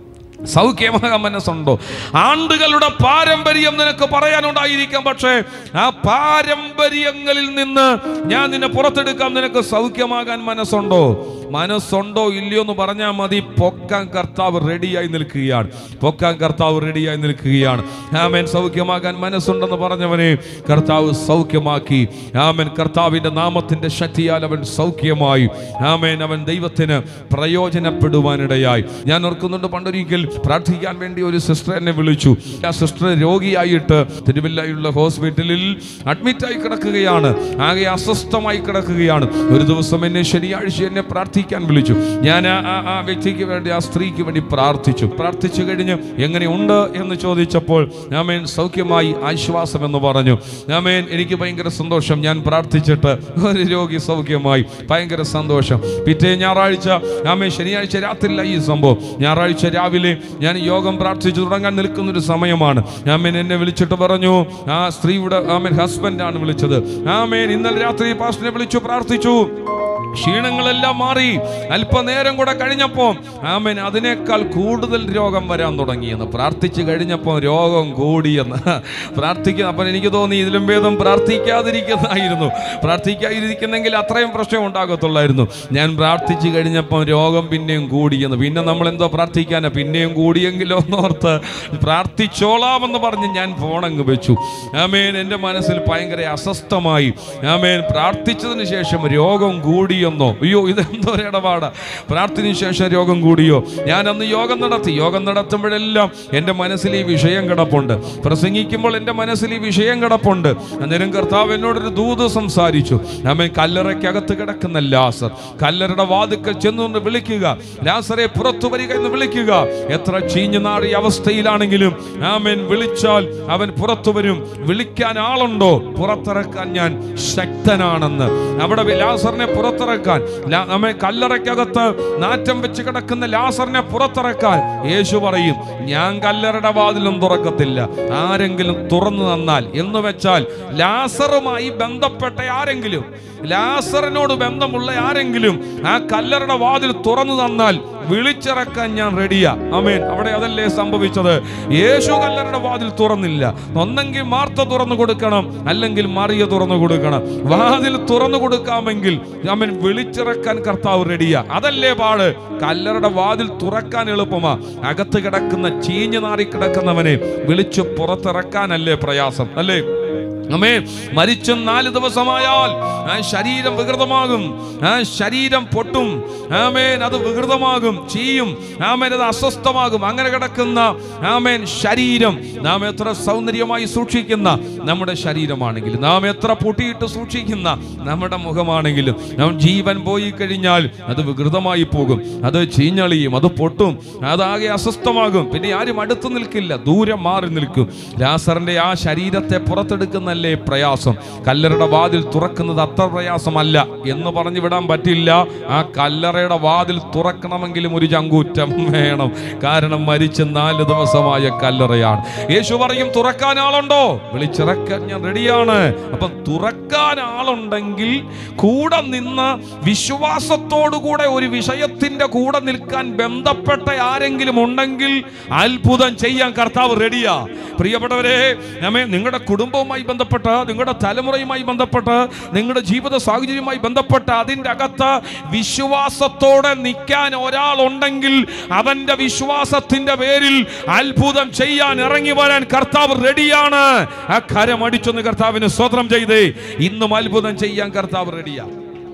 സൗഖ്യമാകാൻ മനസ്സുണ്ടോ ആണ്ടുകളുടെ പാരമ്പര്യം നിനക്ക് പറയാനുണ്ടായിരിക്കാം പക്ഷേ ആ പാരമ്പര്യങ്ങളിൽ നിന്ന് ഞാൻ നിന്നെ പുറത്തെടുക്കാം നിനക്ക് സൗഖ്യമാകാൻ മനസ്സുണ്ടോ മനസ്സുണ്ടോ ഇല്ലയോ എന്ന് പറഞ്ഞാൽ മതി പൊക്കാൻ കർത്താവ് റെഡിയായി നിൽക്കുകയാണ് പൊക്കാൻ കർത്താവ് റെഡിയായി നിൽക്കുകയാണ് ആമേൻ സൗഖ്യമാകാൻ മനസ്സുണ്ടെന്ന് പറഞ്ഞവനെ കർത്താവ് സൗഖ്യമാക്കി ആമേൻ കർത്താവിന്റെ നാമത്തിന്റെ ശക്തിയാൽ അവൻ സൗഖ്യമായി ആമേൻ അവൻ ദൈവത്തിന് പ്രയോജനപ്പെടുവാനിടയായി ഞാൻ ഓർക്കുന്നുണ്ട് പണ്ടൊരിക്കൽ പ്രാർത്ഥിക്കാൻ വേണ്ടി ഒരു സിസ്റ്റർ എന്നെ വിളിച്ചു ആ സിസ്റ്റർ രോഗിയായിട്ട് തിരുവല്ലയുള്ള ഹോസ്പിറ്റലിൽ അഡ്മിറ്റായി കിടക്കുകയാണ് ആകെ അസ്വസ്ഥമായി കിടക്കുകയാണ് ഒരു ദിവസം എന്നെ ശനിയാഴ്ച എന്നെ പ്രാർത്ഥിക്കാൻ വിളിച്ചു ഞാൻ ആ- ആ- ആ വ്യക്തിക്ക് വേണ്ടി ആ സ്ത്രീക്ക് വേണ്ടി പ്രാർത്ഥിച്ചു പ്രാർത്ഥിച്ചു കഴിഞ്ഞ് എങ്ങനെയുണ്ട് എന്ന് ചോദിച്ചപ്പോൾ ഞാമേൻ സൗഖ്യമായി ആശ്വാസം എന്ന് പറഞ്ഞു ഞാമേൻ എനിക്ക് ഭയങ്കര സന്തോഷം ഞാൻ പ്രാർത്ഥിച്ചിട്ട് ഒരു രോഗി സൗഖ്യമായി ഭയങ്കര സന്തോഷം പിറ്റേ ഞായറാഴ്ച ആമേ ശനിയാഴ്ച രാത്രിയില്ല ഈ സംഭവം ഞായറാഴ്ച രാവിലെ ഞാൻ യോഗം പ്രാർത്ഥിച്ചു തുടങ്ങാൻ നിൽക്കുന്ന ഒരു സമയമാണ് ആമേൻ എന്നെ വിളിച്ചിട്ട് പറഞ്ഞു ആ സ്ത്രീയുടെ ആമേൻ ഹസ്ബൻഡാണ് വിളിച്ചത് ആമേൻ ഇന്നലെ രാത്രി പാസ്റ്റിനെ വിളിച്ചു പ്രാർത്ഥിച്ചു ക്ഷീണങ്ങളെല്ലാം മാറി അല്പനേരം കൂടെ കഴിഞ്ഞപ്പോ ആമേൻ അതിനേക്കാൾ കൂടുതൽ രോഗം വരാൻ തുടങ്ങിയെന്ന് പ്രാർത്ഥിച്ചു കഴിഞ്ഞപ്പോൾ രോഗം കൂടിയെന്ന് പ്രാർത്ഥിക്കുന്ന അപ്പം എനിക്ക് തോന്നി ഇതിലും ഭേദം പ്രാർത്ഥിക്കാതിരിക്കുന്നതായിരുന്നു പ്രാർത്ഥിക്കാതിരിക്കുന്നെങ്കിൽ അത്രയും പ്രശ്നം ഉണ്ടാകത്തുള്ളായിരുന്നു ഞാൻ പ്രാർത്ഥിച്ചു കഴിഞ്ഞപ്പോൾ രോഗം പിന്നെയും കൂടിയെന്ന് പിന്നെ നമ്മൾ എന്തോ പ്രാർത്ഥിക്കാനാ പിന്നെയും കൂടിയെങ്കിലോ എന്നോർത്ത് പ്രാർത്ഥിച്ചോളാമെന്ന് പറഞ്ഞ് ഞാൻ ഫോണങ്ങ് വെച്ചു ആമേൻ എൻ്റെ മനസ്സിൽ ഭയങ്കര അസ്വസ്ഥമായി ആമേൻ പ്രാർത്ഥിച്ചതിന് ശേഷം രോഗം കൂടിയെന്നോ അയ്യോ ഇതെന്തോ ഒരു ഇടപാടാ പ്രാർത്ഥനയ്ക്ക് ശേഷം രോഗം കൂടിയോ ഞാൻ അന്ന് യോഗം നടത്തി യോഗം നടത്തുമ്പോഴെല്ലാം എൻ്റെ മനസ്സിൽ ഈ വിഷയം കിടപ്പുണ്ട് പ്രസംഗിക്കുമ്പോൾ എൻ്റെ മനസ്സിൽ ഈ വിഷയം കിടപ്പുണ്ട് അന്നേരം കർത്താവ് എന്നോടൊരു ദൂത് സംസാരിച്ചു ആമേൻ കല്ലറയ്ക്കകത്ത് കിടക്കുന്ന ലാസർ കല്ലറയുടെ വാതുക്കൽ ചെന്നുകൊണ്ട് വിളിക്കുക ലാസറെ പുറത്തു വരിക എന്ന് വിളിക്കുക എത്ര ചീഞ്ഞു നാറിയ അവസ്ഥയിലാണെങ്കിലും ആമേൻ വിളിച്ചാൽ അവൻ പുറത്തു വരും വിളിക്കാൻ ആളുണ്ടോ പുറത്തിറക്കാൻ ഞാൻ ശക്തനാണെന്ന് അവിടെ വി- ലാസറിനെ പുറത്തിറക്കാൻ ലാ- ആമേൻ കല്ലറയ്ക്കകത്ത് നാറ്റം വെച്ച് കിടക്കുന്ന ലാസറിനെ പുറത്തിറക്കാൻ യേശു പറയും ഞാൻ കല്ലറയുടെ വാതിലും തുറക്കത്തില്ല ആരെങ്കിലും തുറന്നു തന്നാൽ എന്ന് വെച്ചാൽ ലാസറുമായി ബന്ധപ്പെട്ട ആരെങ്കിലും ലാസറിനോട് ബന്ധമുള്ള ആരെങ്കിലും ആ കല്ലറയുടെ വാതിൽ തുറന്നു തന്നാൽ വിളിച്ചിറക്കാൻ ഞാൻ റെഡിയാ അമേൻ അവിടെ അതല്ലേ സംഭവിച്ചത് യേശു കല്ലറയുടെ വാതിൽ തുറന്നില്ല ഒന്നെങ്കിൽ മാർത്ത തുറന്നു കൊടുക്കണം അല്ലെങ്കിൽ മറിയ തുറന്നു കൊടുക്കണം വാതിൽ തുറന്നു കൊടുക്കാമെങ്കിൽ അമേൻ വിളിച്ചിറക്കാൻ കർത്താവ് റെഡിയാ അതല്ലേ പാട് കല്ലറയുടെ വാതിൽ തുറക്കാൻ എളുപ്പമാ അകത്ത് കിടക്കുന്ന ചീഞ്ഞു നാറി കിടക്കുന്നവനെ വിളിച്ചു പുറത്തിറക്കാനല്ലേ പ്രയാസം അല്ലേ അമേ മരിച്ചും നാല് ദിവസമായാൽ ആ ശരീരം വികൃതമാകും ആ ശരീരം പൊട്ടും ആമേൻ അത് വികൃതമാകും ചെയ്യും ആമേൻ അത് അസ്വസ്ഥമാകും അങ്ങനെ കിടക്കുന്ന ആമേൻ ശരീരം നാം എത്ര സൗന്ദര്യമായി സൂക്ഷിക്കുന്ന നമ്മുടെ ശരീരമാണെങ്കിലും നാം എത്ര പൊട്ടിയിട്ട് സൂക്ഷിക്കുന്ന നമ്മുടെ മുഖമാണെങ്കിലും നാം ജീവൻ പോയി കഴിഞ്ഞാൽ അത് വികൃതമായി പോകും അത് ചീഞ്ഞളിയും അത് പൊട്ടും അതാകെ അസ്വസ്ഥമാകും പിന്നെ ആരും അടുത്ത് നിൽക്കില്ല ദൂരം മാറി നിൽക്കും ലാസറിന്റെ ആ ശരീരത്തെ പുറത്തെടുക്കുന്നല്ലേ പ്രയാസം കല്ലറയുടെ വാതിൽ തുറക്കുന്നത് അത്ര പ്രയാസമല്ല എന്ന് പറഞ്ഞു വിടാൻ പറ്റില്ല ആ കല്ലറയുടെ വാതിൽ തുറക്കണമെങ്കിലും ഒരു ചങ്കൂറ്റം വേണം കാരണം മരിച്ച് നാല് ദിവസമായ കല്ലറയാണ് യേശു പറയും തുറക്കാൻ ആളുണ്ടോ വിളിച്ചിറക്കാൻ ഞാൻ റെഡിയാണ് അപ്പം തുറക്കാൻ ആളുണ്ടെങ്കിൽ കൂടെ നിന്ന് വിശ്വാസത്തോടുകൂടെ ഒരു വിഷയത്തിന്റെ കൂടെ നിൽക്കാൻ ബന്ധപ്പെട്ട ആരെങ്കിലും ഉണ്ടെങ്കിൽ അത്ഭുതം ചെയ്യാൻ കർത്താവ് റെഡിയാ പ്രിയപ്പെട്ടവരെ നമ്മെ നിങ്ങളുടെ കുടുംബവുമായി ബന്ധപ്പെട്ട് നിങ്ങളുടെ തലമുറയുമായി ബന്ധപ്പെട്ട് നിങ്ങളുടെ ജീവിത സാഹചര്യവുമായി ബന്ധപ്പെട്ട് അതിൻ്റെ അകത്ത് വിശ്വാസത്തോടെ നിൽക്കാൻ ഒരാളുണ്ടെങ്കിൽ അവന്റെ വിശ്വാസത്തിന്റെ പേരിൽ അത്ഭുതം ചെയ്യാൻ ഇറങ്ങി വരാൻ കർത്താവ് റെഡിയാണ് ആ കരം അടിച്ചൊന്ന് കർത്താവിന് സ്വതന്ത്രം ചെയ്തേ ഇന്നും അത്ഭുതം ചെയ്യാൻ കർത്താവ് റെഡിയാ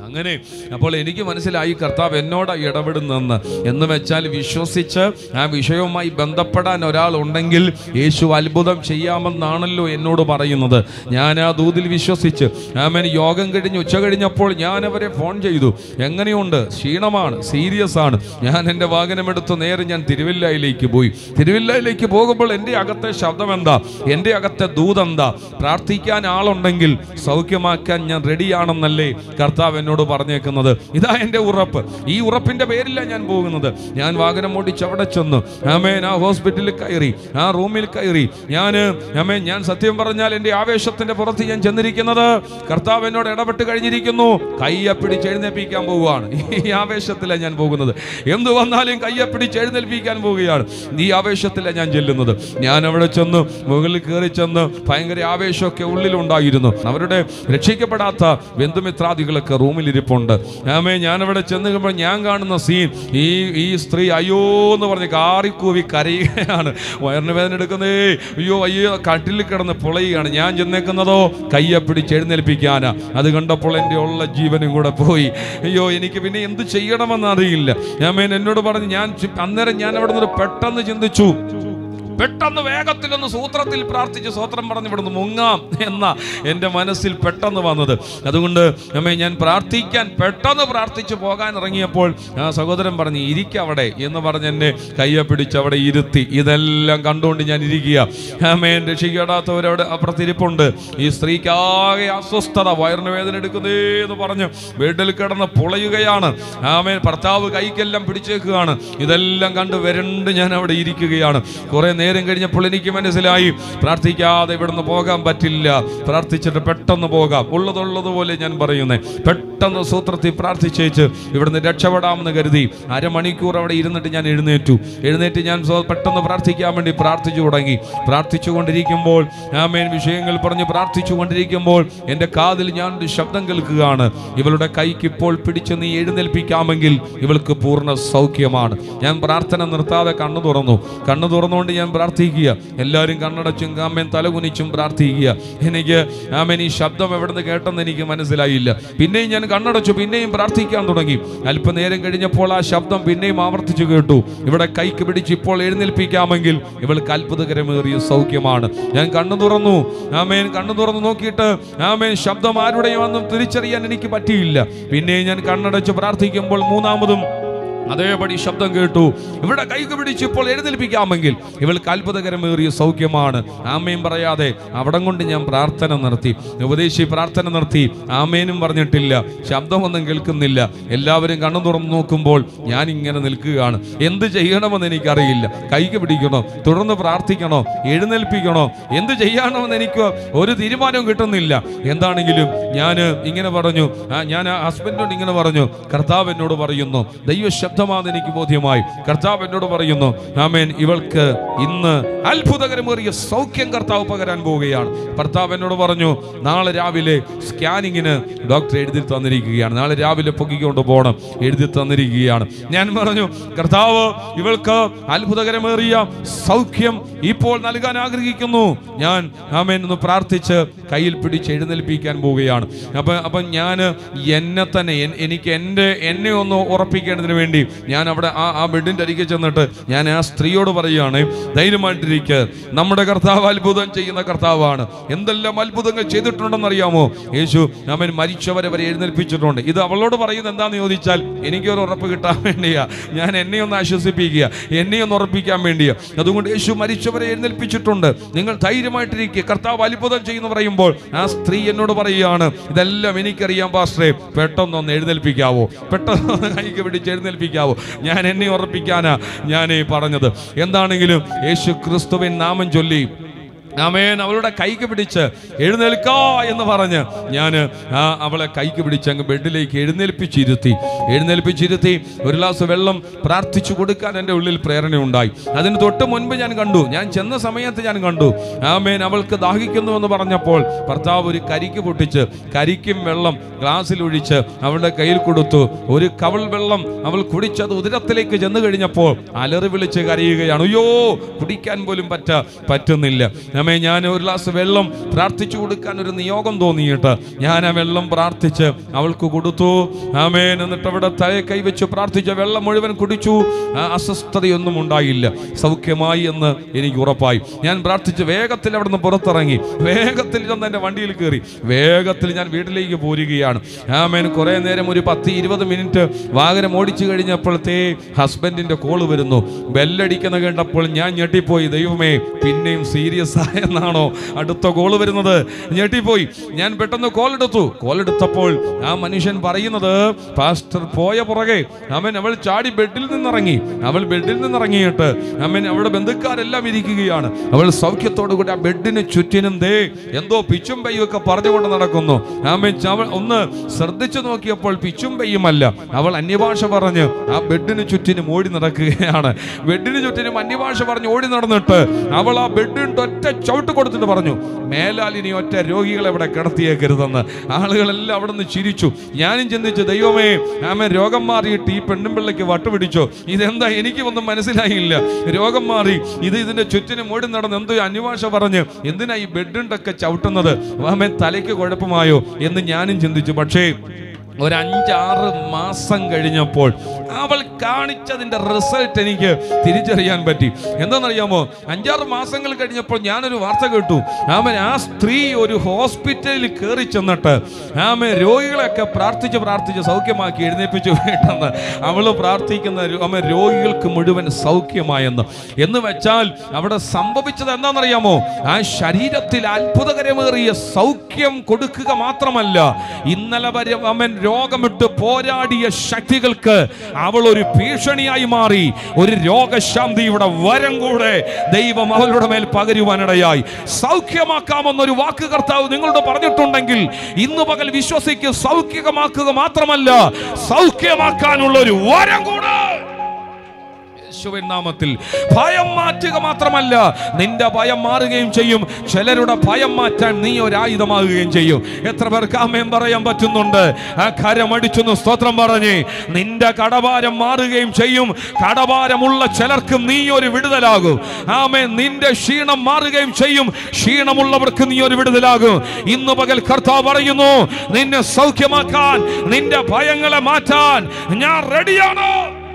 അങ്ങനെ അപ്പോൾ എനിക്ക് മനസ്സിലായി കർത്താവ് എന്നോട് ഇടപെടുന്നെന്ന് എന്ന് വെച്ചാൽ വിശ്വസിച്ച് ആ വിഷയവുമായി ബന്ധപ്പെടാൻ ഒരാൾ ഉണ്ടെങ്കിൽ യേശു അത്ഭുതം ചെയ്യാമെന്നാണല്ലോ എന്നോട് പറയുന്നത് ഞാൻ ആ ദൂതിൽ വിശ്വസിച്ച് ആമേൻ യോഗം കഴിഞ്ഞ് ഉച്ച കഴിഞ്ഞപ്പോൾ ഞാൻ അവരെ ഫോൺ ചെയ്തു എങ്ങനെയുണ്ട് ക്ഷീണമാണ് സീരിയസ് ആണ് ഞാൻ എൻ്റെ വാഹനമെടുത്ത് നേരെ ഞാൻ തിരുവല്ലയിലേക്ക് പോയി തിരുവല്ലയിലേക്ക് പോകുമ്പോൾ എൻ്റെ അകത്തെ ശബ്ദം എന്താ എൻ്റെ അകത്തെ ദൂതെന്താ പ്രാർത്ഥിക്കാൻ ആളുണ്ടെങ്കിൽ സൗഖ്യമാക്കാൻ ഞാൻ റെഡിയാണെന്നല്ലേ കർത്താവ് എന്നോട് പറഞ്ഞേക്കുന്നത് ഇതാ എൻ്റെ ഉറപ്പ് ഈ ഉറപ്പിന്റെ പേരിലാണ് ഞാൻ പോകുന്നത് ഞാൻ വാഹനം ഓടിച്ച് അവിടെ ചെന്നു ആമേൻ ആ ഹോസ്പിറ്റലിൽ കയറി ആ റൂമിൽ കയറി ഞാൻ ആമേൻ ഞാൻ സത്യം പറഞ്ഞാൽ എൻ്റെ ആവേശത്തിന്റെ പുറത്ത് ഞാൻ ചെന്നിരിക്കുന്നത് കർത്താവ് എന്നോട് ഇടപെട്ട് കഴിഞ്ഞിരിക്കുന്നു കയ്യെ പിടിച്ച് എഴുന്നേൽപ്പിക്കാൻ പോവുകയാണ് ഈ ആവേശത്തിലാണ് ഞാൻ പോകുന്നത് എന്ത് വന്നാലും കയ്യെ പിടിച്ച് എഴുന്നേൽപ്പിക്കാൻ പോവുകയാണ് ഈ ആവേശത്തിലാണ് ഞാൻ ചെല്ലുന്നത് ഞാൻ അവിടെ ചെന്ന് മുകളിൽ കയറി ചെന്ന് ഭയങ്കര ആവേശമൊക്കെ ഉള്ളിലുണ്ടായിരുന്നു അവരുടെ രക്ഷിക്കപ്പെടാത്ത ബന്ധുമിത്രാദികളൊക്കെ റൂമിൽ ഇരിപ്പുണ്ട് ആമേ ഞാൻ അവിടെ ചെന്ന് കഴിയുമ്പോൾ ഞാൻ കാണുന്ന സീൻ ഈ ഈ സ്ത്രീ അയ്യോ എന്ന് പറഞ്ഞ് കാറിക്കൂവി കരയുകയാണ് വയറിന് വേദന എടുക്കുന്നേ അയ്യോ അയ്യോ കട്ടിൽ കിടന്ന് പൊളയുകയാണ് ഞാൻ ചെന്നേക്കുന്നതോ കയ്യെ പിടിച്ച് എഴുന്നേൽപ്പിക്കാനാ അത് കണ്ടപ്പോൾ എൻ്റെ ഉള്ള ജീവനും കൂടെ പോയി അയ്യോ എനിക്ക് പിന്നെ എന്ത് ചെയ്യണമെന്ന് അറിയില്ല ആമേൻ എന്നോട് പറഞ്ഞ് ഞാൻ ചി- അന്നേരം ഞാൻ അവിടെ നിന്ന് പെട്ടെന്ന് ചിന്തിച്ചു പെട്ടെന്ന് വേഗത്തിലൊന്ന് സൂത്രത്തിൽ പ്രാർത്ഥിച്ച് സ്വത്രം പറഞ്ഞ് ഇവിടുന്ന് മുങ്ങാം എന്ന എൻ്റെ മനസ്സിൽ പെട്ടെന്ന് വന്നത് അതുകൊണ്ട് അമ്മേ ഞാൻ പ്രാർത്ഥിക്കാൻ പെട്ടെന്ന് പ്രാർത്ഥിച്ചു പോകാൻ ഇറങ്ങിയപ്പോൾ ആ സഹോദരൻ പറഞ്ഞു ഇരിക്ക അവിടെ എന്ന് പറഞ്ഞ് എന്നെ കയ്യെ പിടിച്ച് അവിടെ ഇരുത്തി ഇതെല്ലാം കണ്ടുകൊണ്ട് ഞാൻ ഇരിക്കുക ആമേൻ രക്ഷിക്കപ്പെടാത്തവരവിടെ അപ്പുറത്തിരിപ്പുണ്ട് ഈ സ്ത്രീക്കാകെ അസ്വസ്ഥത വയറിന് വേദന എടുക്കുന്നേ എന്ന് പറഞ്ഞ് വീട്ടിൽ കിടന്ന് പൊളയുകയാണ് ആമേൻ ഭർത്താവ് കൈക്കെല്ലാം പിടിച്ചേക്കുകയാണ് ഇതെല്ലാം കണ്ട് വരണ്ട് ഞാൻ അവിടെ ഇരിക്കുകയാണ് കുറെ നേരം കഴിഞ്ഞപ്പോൾ എനിക്ക് മനസ്സിലായി പ്രാർത്ഥിക്കാതെ ഇവിടുന്ന് പോകാൻ പറ്റില്ല പ്രാർത്ഥിച്ചിട്ട് പെട്ടെന്ന് പോകാം ഉള്ളതുള്ളതുപോലെ ഞാൻ പറയുന്നേ പെട്ടെന്ന് സൂത്രത്തിൽ പ്രാർത്ഥിച്ചേച്ച് ഇവിടുന്ന് രക്ഷപ്പെടാമെന്ന് കരുതി അരമണിക്കൂർ അവിടെ ഇരുന്നിട്ട് ഞാൻ എഴുന്നേറ്റു എഴുന്നേറ്റ് ഞാൻ സ്വ- പെട്ടെന്ന് പ്രാർത്ഥിക്കാൻ വേണ്ടി പ്രാർത്ഥിച്ചു തുടങ്ങി പ്രാർത്ഥിച്ചു കൊണ്ടിരിക്കുമ്പോൾ ആമേൻ വിഷയങ്ങൾ പറഞ്ഞ് പ്രാർത്ഥിച്ചു കൊണ്ടിരിക്കുമ്പോൾ എൻ്റെ കാതിൽ ഞാൻ ഒരു ശബ്ദം കേൾക്കുകയാണ് ഇവളുടെ കൈക്ക് ഇപ്പോൾ പിടിച്ച് നീ എഴുന്നേൽപ്പിക്കാമെങ്കിൽ ഇവൾക്ക് പൂർണ്ണ സൗഖ്യമാണ് ഞാൻ പ്രാർത്ഥന നിർത്താതെ കണ്ണു തുറന്നു കണ്ണു തുറന്നുകൊണ്ട് ഞാൻ പ്രാർത്ഥിക്കുക എല്ലാവരും കണ്ണടച്ചും കാമേൻ തലകുനിച്ചും പ്രാർത്ഥിക്കുക എനിക്ക് ആമേൻ ഈ ശബ്ദം എവിടുന്ന് കേട്ടെന്ന് എനിക്ക് മനസ്സിലായില്ല പിന്നെയും ഞാൻ കണ്ണടച്ചു പിന്നെയും പ്രാർത്ഥിക്കാൻ തുടങ്ങി അല്പനേരം കഴിഞ്ഞപ്പോൾ ആ ശബ്ദം പിന്നെയും ആവർത്തിച്ചു കേട്ടു ഇവിടെ കൈക്ക് പിടിച്ച് ഇപ്പോൾ എഴുന്നേൽപ്പിക്കാമെങ്കിൽ ഇവൾക്ക് അത്ഭുതകരമേറിയ സൗഖ്യമാണ് ഞാൻ കണ്ണു തുറന്നു ആമേൻ കണ്ണു തുറന്നു നോക്കിയിട്ട് ആമേൻ ശബ്ദം ആരുടെയും ഒന്നും തിരിച്ചറിയാൻ എനിക്ക് പറ്റിയില്ല പിന്നെയും ഞാൻ കണ്ണടച്ച് പ്രാർത്ഥിക്കുമ്പോൾ മൂന്നാമതും അതേപടി ശബ്ദം കേട്ടു ഇവിടെ കൈക്ക് പിടിച്ച് ഇപ്പോൾ എഴുന്നേൽപ്പിക്കാമെങ്കിൽ ഇവൾക്ക് അത്ഭുതകരമേറിയ സൗഖ്യമാണ് ആമയും പറയാതെ അവിടം കൊണ്ട് ഞാൻ പ്രാർത്ഥന നിർത്തി ഉപദേശി പ്രാർത്ഥന നിർത്തി ആമേനും പറഞ്ഞിട്ടില്ല ശബ്ദമൊന്നും കേൾക്കുന്നില്ല എല്ലാവരും കണ്ണു തുറന്നു നോക്കുമ്പോൾ ഞാൻ ഇങ്ങനെ നിൽക്കുകയാണ് എന്ത് ചെയ്യണമെന്ന് എനിക്കറിയില്ല കൈക്ക് പിടിക്കണോ തുടർന്ന് പ്രാർത്ഥിക്കണോ എഴുന്നേൽപ്പിക്കണോ എന്ത് ചെയ്യണമെന്ന് എനിക്ക് ഒരു തീരുമാനവും കിട്ടുന്നില്ല എന്താണെങ്കിലും ഞാൻ ഇങ്ങനെ പറഞ്ഞു ആ, ഞാൻ ആ ഹസ്ബൻഡിനോട് ഇങ്ങനെ പറഞ്ഞു കർത്താവ് എന്നോട് പറയുന്നു ദൈവ ശബ്ദമാണെന്ന് എനിക്ക് ബോധ്യമായി കർത്താവ് എന്നോട് പറയുന്നു ആമേൻ ഇവൾക്ക് ഇന്ന് അത്ഭുതകരമേറിയ സൗഖ്യം കർത്താവ് പകരാൻ പോവുകയാണ് ഭർത്താവ് എന്നോട് പറഞ്ഞു നാളെ രാവിലെ സ്കാനിങ്ങിന് ഡോക്ടർ എഴുതി തന്നിരിക്കുകയാണ് നാളെ രാവിലെ പൊക്കിക്കൊണ്ട് പോകണം എഴുതി തന്നിരിക്കുകയാണ് ഞാൻ പറഞ്ഞു കർത്താവ് ഇവൾക്ക് അത്ഭുതകരമേറിയ സൗഖ്യം ഇപ്പോൾ നൽകാൻ ആഗ്രഹിക്കുന്നു ഞാൻ ആമേൻ ഒന്ന് പ്രാർത്ഥിച്ച് കയ്യിൽ പിടിച്ച് എഴുന്നേൽപ്പിക്കാൻ പോവുകയാണ് അപ്പൊ അപ്പൊ ഞാൻ എന്നെ തന്നെ എൻ- എനിക്ക് എൻ്റെ എന്നെ ഒന്ന് ഉറപ്പിക്കേണ്ടതിന് വേണ്ടി ഞാൻ അവിടെ ആ ആ ബെഡിൻ്റെ അരികെ ചെന്നിട്ട് ഞാൻ ആ സ്ത്രീയോട് പറയുകയാണ് ധൈര്യമായിട്ടിരിക്കുക നമ്മുടെ കർത്താവ് അത്ഭുതം ചെയ്യുന്ന കർത്താവാണ് എന്തെല്ലാം അത്ഭുതങ്ങൾ ചെയ്തിട്ടുണ്ടെന്ന് അറിയാമോ യേശു അവൻ മരിച്ചവരെ വരെ എഴുന്നേൽപ്പിച്ചിട്ടുണ്ട് ഇത് അവളോട് പറയുന്നത് എന്താണെന്ന് ചോദിച്ചാൽ എനിക്കൊരു ഉറപ്പ് കിട്ടാൻ വേണ്ടിയാ ഞാൻ എന്നെ ഒന്ന് ആശ്വസിപ്പിക്കുക എന്നെ ഒന്ന് ഉറപ്പിക്കാൻ വേണ്ടിയാ അതുകൊണ്ട് യേശു മരിച്ചവരെ എഴുന്നേൽപ്പിച്ചിട്ടുണ്ട് നിങ്ങൾ ധൈര്യമായിട്ടിരിക്കുക കർത്താവ് അത്ഭുതം ചെയ്യുന്നു പറയുമ്പോൾ ആ സ്ത്രീ എന്നോട് പറയുകയാണ് ഇതെല്ലാം എനിക്കറിയാം പാസ്റ്ററെ പെട്ടെന്നൊന്ന് എഴുന്നേൽപ്പിക്കാവോ പെട്ടെന്ന് കൈക്ക് പിടിച്ച് എഴുന്നേൽപ്പിക്കാവോ ഞാൻ എന്നെ ഉറപ്പിക്കാനാ ഞാൻ ഈ പറഞ്ഞത് എന്താണെങ്കിലും യേശു ക്രിസ്തുവിൻ നാമം ചൊല്ലി ആമേൻ അവളുടെ കൈക്ക് പിടിച്ച് എഴുന്നേൽക്കാ എന്ന് പറഞ്ഞ് ഞാൻ ആ അവളെ കൈക്ക് പിടിച്ച് അങ്ങ് ബെഡിലേക്ക് എഴുന്നേൽപ്പിച്ചിരുത്തി എഴുന്നേൽപ്പിച്ചിരുത്തി ഒരു ഗ്ലാസ് വെള്ളം പ്രാർത്ഥിച്ചു കൊടുക്കാൻ എൻ്റെ ഉള്ളിൽ പ്രേരണയുണ്ടായി അതിന് തൊട്ട് മുൻപ് ഞാൻ കണ്ടു ഞാൻ ചെന്ന സമയത്ത് ഞാൻ കണ്ടു ആമേൻ അവൾക്ക് ദാഹിക്കുന്നു എന്ന് പറഞ്ഞപ്പോൾ ഭർത്താവ് ഒരു കരിക്ക് പൊട്ടിച്ച് കരിക്കും വെള്ളം ഗ്ലാസ്സിൽ ഒഴിച്ച് അവളുടെ കയ്യിൽ കൊടുത്തു ഒരു കവൾ വെള്ളം അവൾ കുടിച്ചത് ഉദരത്തിലേക്ക് ചെന്ന് കഴിഞ്ഞപ്പോൾ അലറി വിളിച്ച് കരയുകയാണ് അയ്യോ കുടിക്കാൻ പോലും പറ്റ പറ്റുന്നില്ല അമ്മേ ഞാൻ ഒരു ഗ്ലാസ് വെള്ളം പ്രാർത്ഥിച്ചു കൊടുക്കാൻ ഒരു നിയോഗം തോന്നിയിട്ട് ഞാൻ ആ വെള്ളം പ്രാർത്ഥിച്ച് അവൾക്ക് കൊടുത്തു ആമേൻ എന്നിട്ട് അവിടെ തല കൈവച്ച് പ്രാർത്ഥിച്ച വെള്ളം മുഴുവൻ കുടിച്ചു ആ അസ്വസ്ഥതയൊന്നും ഉണ്ടായില്ല സൗഖ്യമായി എന്ന് എനിക്ക് ഉറപ്പായി ഞാൻ പ്രാർത്ഥിച്ച് വേഗത്തിൽ അവിടെ നിന്ന് പുറത്തിറങ്ങി വേഗത്തിൽ ചെന്ന് എൻ്റെ വണ്ടിയിൽ കയറി വേഗത്തിൽ ഞാൻ വീട്ടിലേക്ക് പോരുകയാണ് ആമേൻ കുറേ നേരം ഒരു പത്ത് ഇരുപത് മിനിറ്റ് വാഹനം ഓടിച്ചു കഴിഞ്ഞപ്പോഴത്തേ ഹസ്ബൻഡിന്റെ കോള് വരുന്നു ബെല്ലടിക്കുന്ന കേട്ടപ്പോൾ ഞാൻ ഞെട്ടിപ്പോയി ദൈവമേ പിന്നെയും സീരിയസ് ആയെന്നാണോ അടുത്ത കോള് വരുന്നത് ഞെട്ടിപ്പോയി ഞാൻ പെട്ടെന്ന് കോൾ എടുത്തു കോൾ എടുത്തപ്പോൾ ആ മനുഷ്യൻ പറയുന്നത് പാസ്റ്റർ പോയ പുറകെ അവൻ അവൾ ചാടി ബെഡിൽ നിന്നിറങ്ങി അവൾ ബെഡിൽ നിന്നിറങ്ങിയിട്ട് അവൻ അവിടെ ബന്ധുക്കാരെല്ലാം ഇരിക്കുകയാണ് അവൾ സൗഖ്യത്തോടു കൂടി ആ ബെഡിന് ചുറ്റിനും ദേ എന്തോ പിച്ചും പയ്യും ഒക്കെ പറഞ്ഞുകൊണ്ട് നടക്കുന്നു ആമൻ അവൾ ഒന്ന് ശ്രദ്ധിച്ചു നോക്കിയപ്പോൾ പിച്ചും പയ്യുമല്ല അവൾ അന്യഭാഷ പറഞ്ഞ് ആ ബെഡിന് ചുറ്റിനും ഓടി നടക്കുകയാണ് ബെഡിന് ചുറ്റിനും അന്യഭാഷ പറഞ്ഞ് ഓടി നടന്നിട്ട് അവൾ ആ ബെഡിന് ഒറ്റ ചവിട്ട് കൊടുത്തിട്ട് പറഞ്ഞു മേലാൽ ഇനി ഒറ്റ രോഗികളെ ഇവിടെ കിടത്തിയേക്കരുതെന്ന് ആളുകളെല്ലാം അവിടെ നിന്ന് ചിരിച്ചു ഞാനും ചിന്തിച്ചു ദൈവമേ ആമൻ രോഗം മാറിയിട്ട് ഈ പെണ്ണും പിള്ളയ്ക്ക് വട്ടുപിടിച്ചോ ഇതെന്താ എനിക്ക് ഒന്നും മനസ്സിലായില്ല രോഗം മാറി ഇത് ഇതിന്റെ ചുറ്റിനും ഓടി നടന്ന് എന്തോ അന്യഭാഷ പറഞ്ഞ് എന്തിനാ ഈ ബെഡുണ്ടൊക്കെ ചവിട്ടുന്നത് ആമൻ തലയ്ക്ക് കുഴപ്പമായോ എന്ന് ഞാനും ചിന്തിച്ചു പക്ഷേ ഒരു അഞ്ചാറ് മാസം കഴിഞ്ഞപ്പോൾ അവൾ കാണിച്ചതിന്റെ റിസൾട്ട് എനിക്ക് തിരിച്ചറിയാൻ പറ്റി എന്താണെന്നറിയാമോ അഞ്ചാറ് മാസങ്ങൾ കഴിഞ്ഞപ്പോൾ ഞാനൊരു വാർത്ത കേട്ടു ആമൻ ആ സ്ത്രീ ഒരു ഹോസ്പിറ്റലിൽ കയറി ചെന്നിട്ട് ആമൻ രോഗികളെയൊക്കെ പ്രാർത്ഥിച്ച് പ്രാർത്ഥിച്ച് സൗഖ്യമാക്കി എഴുന്നേൽപ്പിച്ചു വേണ്ടെന്ന് അവൾ പ്രാർത്ഥിക്കുന്ന രോ- ആമൻ രോഗികൾക്ക് മുഴുവൻ സൗഖ്യമായെന്ന് എന്ന് വെച്ചാൽ അവിടെ സംഭവിച്ചത് എന്താണെന്നറിയാമോ ആ ശരീരത്തിൽ അത്ഭുതകരമേറിയ സൗഖ്യം കൊടുക്കുക മാത്രമല്ല ഇന്നലെ വരെ അവൻ രോഗമിട്ട് പോരാടിയ ശക്തികൾക്ക് അവൾ ഒരു ഭീഷണിയായി മാറി ഒരു രോഗശാന്തിയുടെ വരം കൂടെ ദൈവം അവളുടെ മേൽ പകരുവാനിടയായി സൗഖ്യമാക്കാമെന്നൊരു വാക്ക് കർത്താവ് നിങ്ങളോട് പറഞ്ഞിട്ടുണ്ടെങ്കിൽ ഇന്ന് പകൽ വിശ്വസിക്ക് സൗഖ്യമാക്കുക മാത്രമല്ല സൗഖ്യമാക്കാനുള്ള ഒരു വരം കൂടെ യേശുവിൻ നാമത്തിൽ ഭയം മാറ്റുക മാത്രമല്ല നിന്റെ ഭയം മാറുകയും ചെയ്യും ചിലരുടെ ഭയം മാറ്റാൻ നീ ഒരു ആയുധമാകുകയും ചെയ്യും എത്ര പേർക്ക് ആമേൻ പറയാൻ പറ്റുന്നുണ്ട് ആ കരമടിച്ചൊന്ന് സ്തോത്രം പറഞ്ഞ് നിന്റെ കടഭാരം മാറുകയും ചെയ്യും കടഭാരമുള്ള ചിലർക്ക് നീ ഒരു വിടുതലാകും ആമേ നിന്റെ ക്ഷീണം മാറുകയും ചെയ്യും ക്ഷീണമുള്ളവർക്ക് നീ ഒരു വിടുതലാകും ഇന്ന് പകൽ കർത്താവ് പറയുന്നു നിന്നെ സൗഖ്യമാക്കാൻ നിന്റെ ഭയങ്ങളെ മാറ്റാൻ ഞാൻ റെഡിയാണ്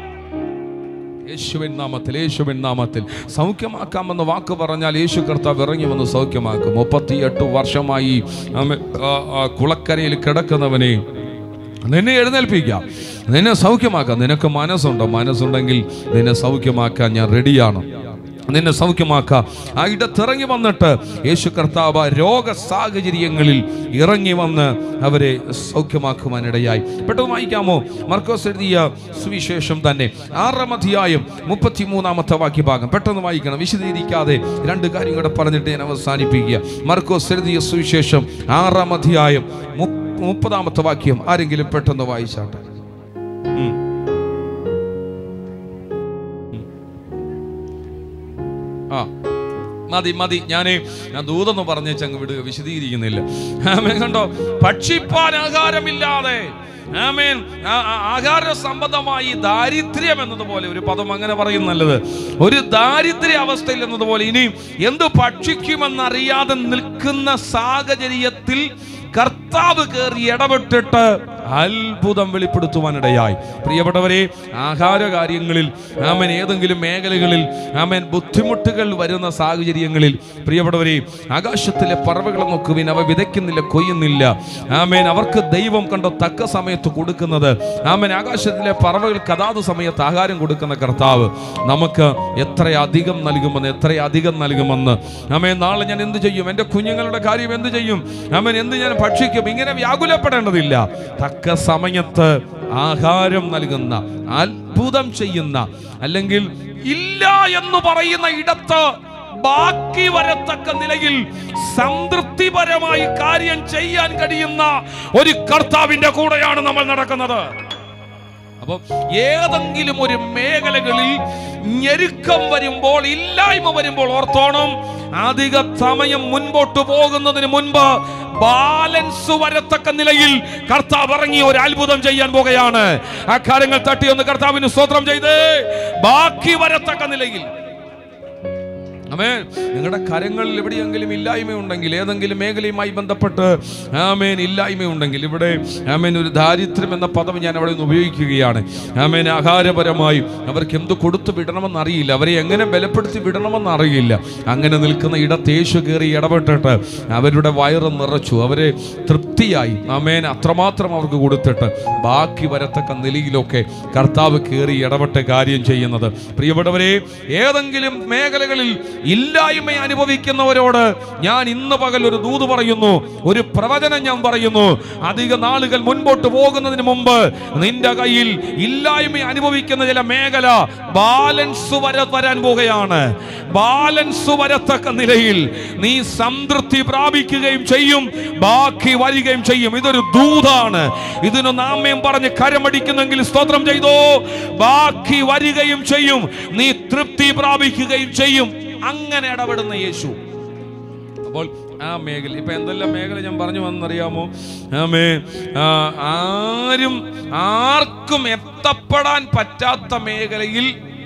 യേശുവിൻ നാമത്തിൽ യേശുവിൻ നാമത്തിൽ സൗഖ്യമാക്കാമെന്ന് വാക്ക് പറഞ്ഞാൽ യേശു കർത്താവ് ഇറങ്ങി വന്ന് സൗഖ്യമാക്കും മുപ്പത്തിയെട്ട് വർഷമായി ആമേ- ആ, ആ, കുളക്കരയിൽ കിടക്കുന്നവനെ നിന്നെ എഴുന്നേൽപ്പിക്കാം നിന്നെ സൗഖ്യമാക്കാം നിനക്ക് മനസ്സുണ്ടോ മനസ്സുണ്ടെങ്കിൽ നിന്നെ സൗഖ്യമാക്കാൻ ഞാൻ റെഡിയാണ് നിന്നെ സൗഖ്യമാക്കാം ആ ഇടത്തിറങ്ങി വന്നിട്ട് യേശു കർത്താവ് രോഗ സാഹചര്യങ്ങളിൽ ഇറങ്ങി വന്ന് അവരെ സൗഖ്യമാക്കുവാനിടയായി പെട്ടെന്ന് വായിക്കാമോ മർക്കോസ് എഴുതിയ സുവിശേഷം തന്നെ ആറാം അധ്യായം മുപ്പത്തിമൂന്നാമത്തെ വാക്യഭാഗം പെട്ടെന്ന് വായിക്കണം വിശദീകരിക്കാതെ രണ്ട് കാര്യം കൂടെ പറഞ്ഞിട്ട് ഞാൻ അവസാനിപ്പിക്കുക മർക്കോസ് എഴുതിയ സുവിശേഷം ആറാം അധ്യായം മുപ്പ- മുപ്പതാമത്തെ വാക്യം ആരെങ്കിലും പെട്ടെന്ന് വായിച്ചാട്ടെ ഉം. ആ മതി മതി ഞാനേ ഞാൻ ദൂതൊന്ന് പറഞ്ഞ് ചങ്ങ് വിടുക വിശദീകരിക്കുന്നില്ല ആമേൻ കണ്ടോ ഭക്ഷിപ്പാൻ ആഹാരമില്ലാതെ ആമേൻ ആ- ആ- ആഹാര സംബന്ധമായി ദാരിദ്ര്യം എന്നതുപോലെ ഒരു പദം അങ്ങനെ പറയും നല്ലത് ഒരു ദാരിദ്ര്യ അവസ്ഥയിൽ എന്നതുപോലെ ഇനി എന്ത് ഭക്ഷിക്കുമെന്നറിയാതെ നിൽക്കുന്ന സാഹചര്യത്തിൽ കർത്താവ് കയറി ഇടപെട്ടിട്ട് അത്ഭുതം വെളിപ്പെടുത്തുവാനിടയായി പ്രിയപ്പെട്ടവരെ ആഹാര കാര്യങ്ങളിൽ ആമൻ ഏതെങ്കിലും മേഖലകളിൽ ആമൻ ബുദ്ധിമുട്ടുകൾ വരുന്ന സാഹചര്യങ്ങളിൽ പ്രിയപ്പെട്ടവരെ ആകാശത്തിലെ പറവകളെ നോക്കുവിൻ അവ വിതയ്ക്കുന്നില്ല കൊയ്യുന്നില്ല ആമേൻ അവർക്ക് ദൈവം കണ്ട തക്ക സമയത്ത് കൊടുക്കുന്നത് ആമൻ ആകാശത്തിലെ പറവകൾക്ക് അതാത് സമയത്ത് ആഹാരം കൊടുക്കുന്ന കർത്താവ് നമുക്ക് എത്രയധികം നൽകുമെന്ന് എത്രയധികം നൽകുമെന്ന് ആമേൻ നാളെ ഞാൻ എന്ത് ചെയ്യും എൻ്റെ കുഞ്ഞുങ്ങളുടെ കാര്യം എന്ത് ചെയ്യും ആമൻ എന്ത് ഞാൻ ഭക്ഷിക്കും ഇങ്ങനെ വ്യാകുലപ്പെടേണ്ടതില്ല തക്ക സമയത്ത് ആഹാരം നൽകുന്ന അത്ഭുതം ചെയ്യുന്ന അല്ലെങ്കിൽ ഇല്ല എന്ന് പറയുന്ന ഇടത്ത് ബാക്കി വരത്തക്ക നിലയിൽ സംതൃപ്തിപരമായി കാര്യം ചെയ്യാൻ കഴിയുന്ന ഒരു കർത്താവിന്റെ കൂടെയാണ് നമ്മൾ നടക്കുന്നത് അപ്പൊ ഏതെങ്കിലും ഒരു മേഖലകളിൽ ഞെരുക്കം വരുമ്പോൾ ഇല്ലായ്മ വരുമ്പോൾ ഓർത്തോണം അധിക സമയം മുൻപോട്ട് പോകുന്നതിന് മുൻപ് ബാലൻസ് വരത്തക്ക നിലയിൽ കർത്താവ് ഇറങ്ങി ഒരു അത്ഭുതം ചെയ്യാൻ പോകുകയാണ് ആ കാര്യങ്ങൾ തട്ടി ഒന്ന് കർത്താവിന് സ്തോത്രം ചെയ്ത് ബാക്കി വരത്തക്ക നിലയിൽ ആമേൻ നിങ്ങളുടെ കരങ്ങളിൽ എവിടെയെങ്കിലും ഇല്ലായ്മയുണ്ടെങ്കിൽ ഏതെങ്കിലും മേഖലയുമായി ബന്ധപ്പെട്ട് ആമേൻ ഇല്ലായ്മയുണ്ടെങ്കിൽ ഇവിടെ ആമേൻ ഒരു ദാരിദ്ര്യം എന്ന പദം ഞാൻ അവിടെ നിന്ന് ഉപയോഗിക്കുകയാണ് ആമേൻ ആഹാരപരമായി അവർക്ക് എന്ത് കൊടുത്തു വിടണമെന്ന് അറിയില്ല അവരെ എങ്ങനെ ബലപ്പെടുത്തി വിടണമെന്ന് അറിയില്ല അങ്ങനെ നിൽക്കുന്ന ഇടത്ത് യേശു കയറി ഇടപെട്ടിട്ട് അവരുടെ വയറ് നിറച്ചു അവരെ തൃപ്തിയായി ആമേൻ അത്രമാത്രം അവർക്ക് കൊടുത്തിട്ട് ബാക്കി വരത്തക്ക നിലയിലൊക്കെ കർത്താവ് കയറി ഇടപെട്ട് കാര്യം ചെയ്യുന്നത് പ്രിയപ്പെട്ടവരെ ഏതെങ്കിലും മേഖലകളിൽ ഇല്ലായ്മ അനുഭവിക്കുന്നവരോട് ഞാൻ ഇന്ന് പകൽ ഒരു ദൂത് പറയുന്നു ഒരു പ്രവചനം ഞാൻ പറയുന്നു അധിക നാളുകൾ മുൻപോട്ട് പോകുന്നതിന് മുമ്പ് നിന്റെ കയ്യിൽ ഇല്ലായ്മ അനുഭവിക്കുന്ന ചില മേഖല ബാലൻസ് വര വരാൻ പോവുകയാണ് ബാലൻസ് വരത്തക്ക നിലയിൽ നീ സംതൃപ്തി പ്രാപിക്കുകയും ചെയ്യും ബാക്കി വരികയും ചെയ്യും ഇതൊരു ദൂതാണ് ഇതിന് നാമ്യം പറഞ്ഞ് കരമടിക്കുന്നെങ്കിൽ സ്തോത്രം ചെയ്തോ ബാക്കി വരികയും ചെയ്യും നീ തൃപ്തി പ്രാപിക്കുകയും ചെയ്യും അങ്ങനെ ഇടപെടുന്ന യേശു അപ്പോൾ ആ മേഖല ഇപ്പൊ എന്തെല്ലാം മേഖല ഞാൻ പറഞ്ഞു വന്നറിയാമോ ആമേ ആ, ആരും ആർക്കും എത്തപ്പെടാൻ പറ്റാത്ത മേഖലയിൽ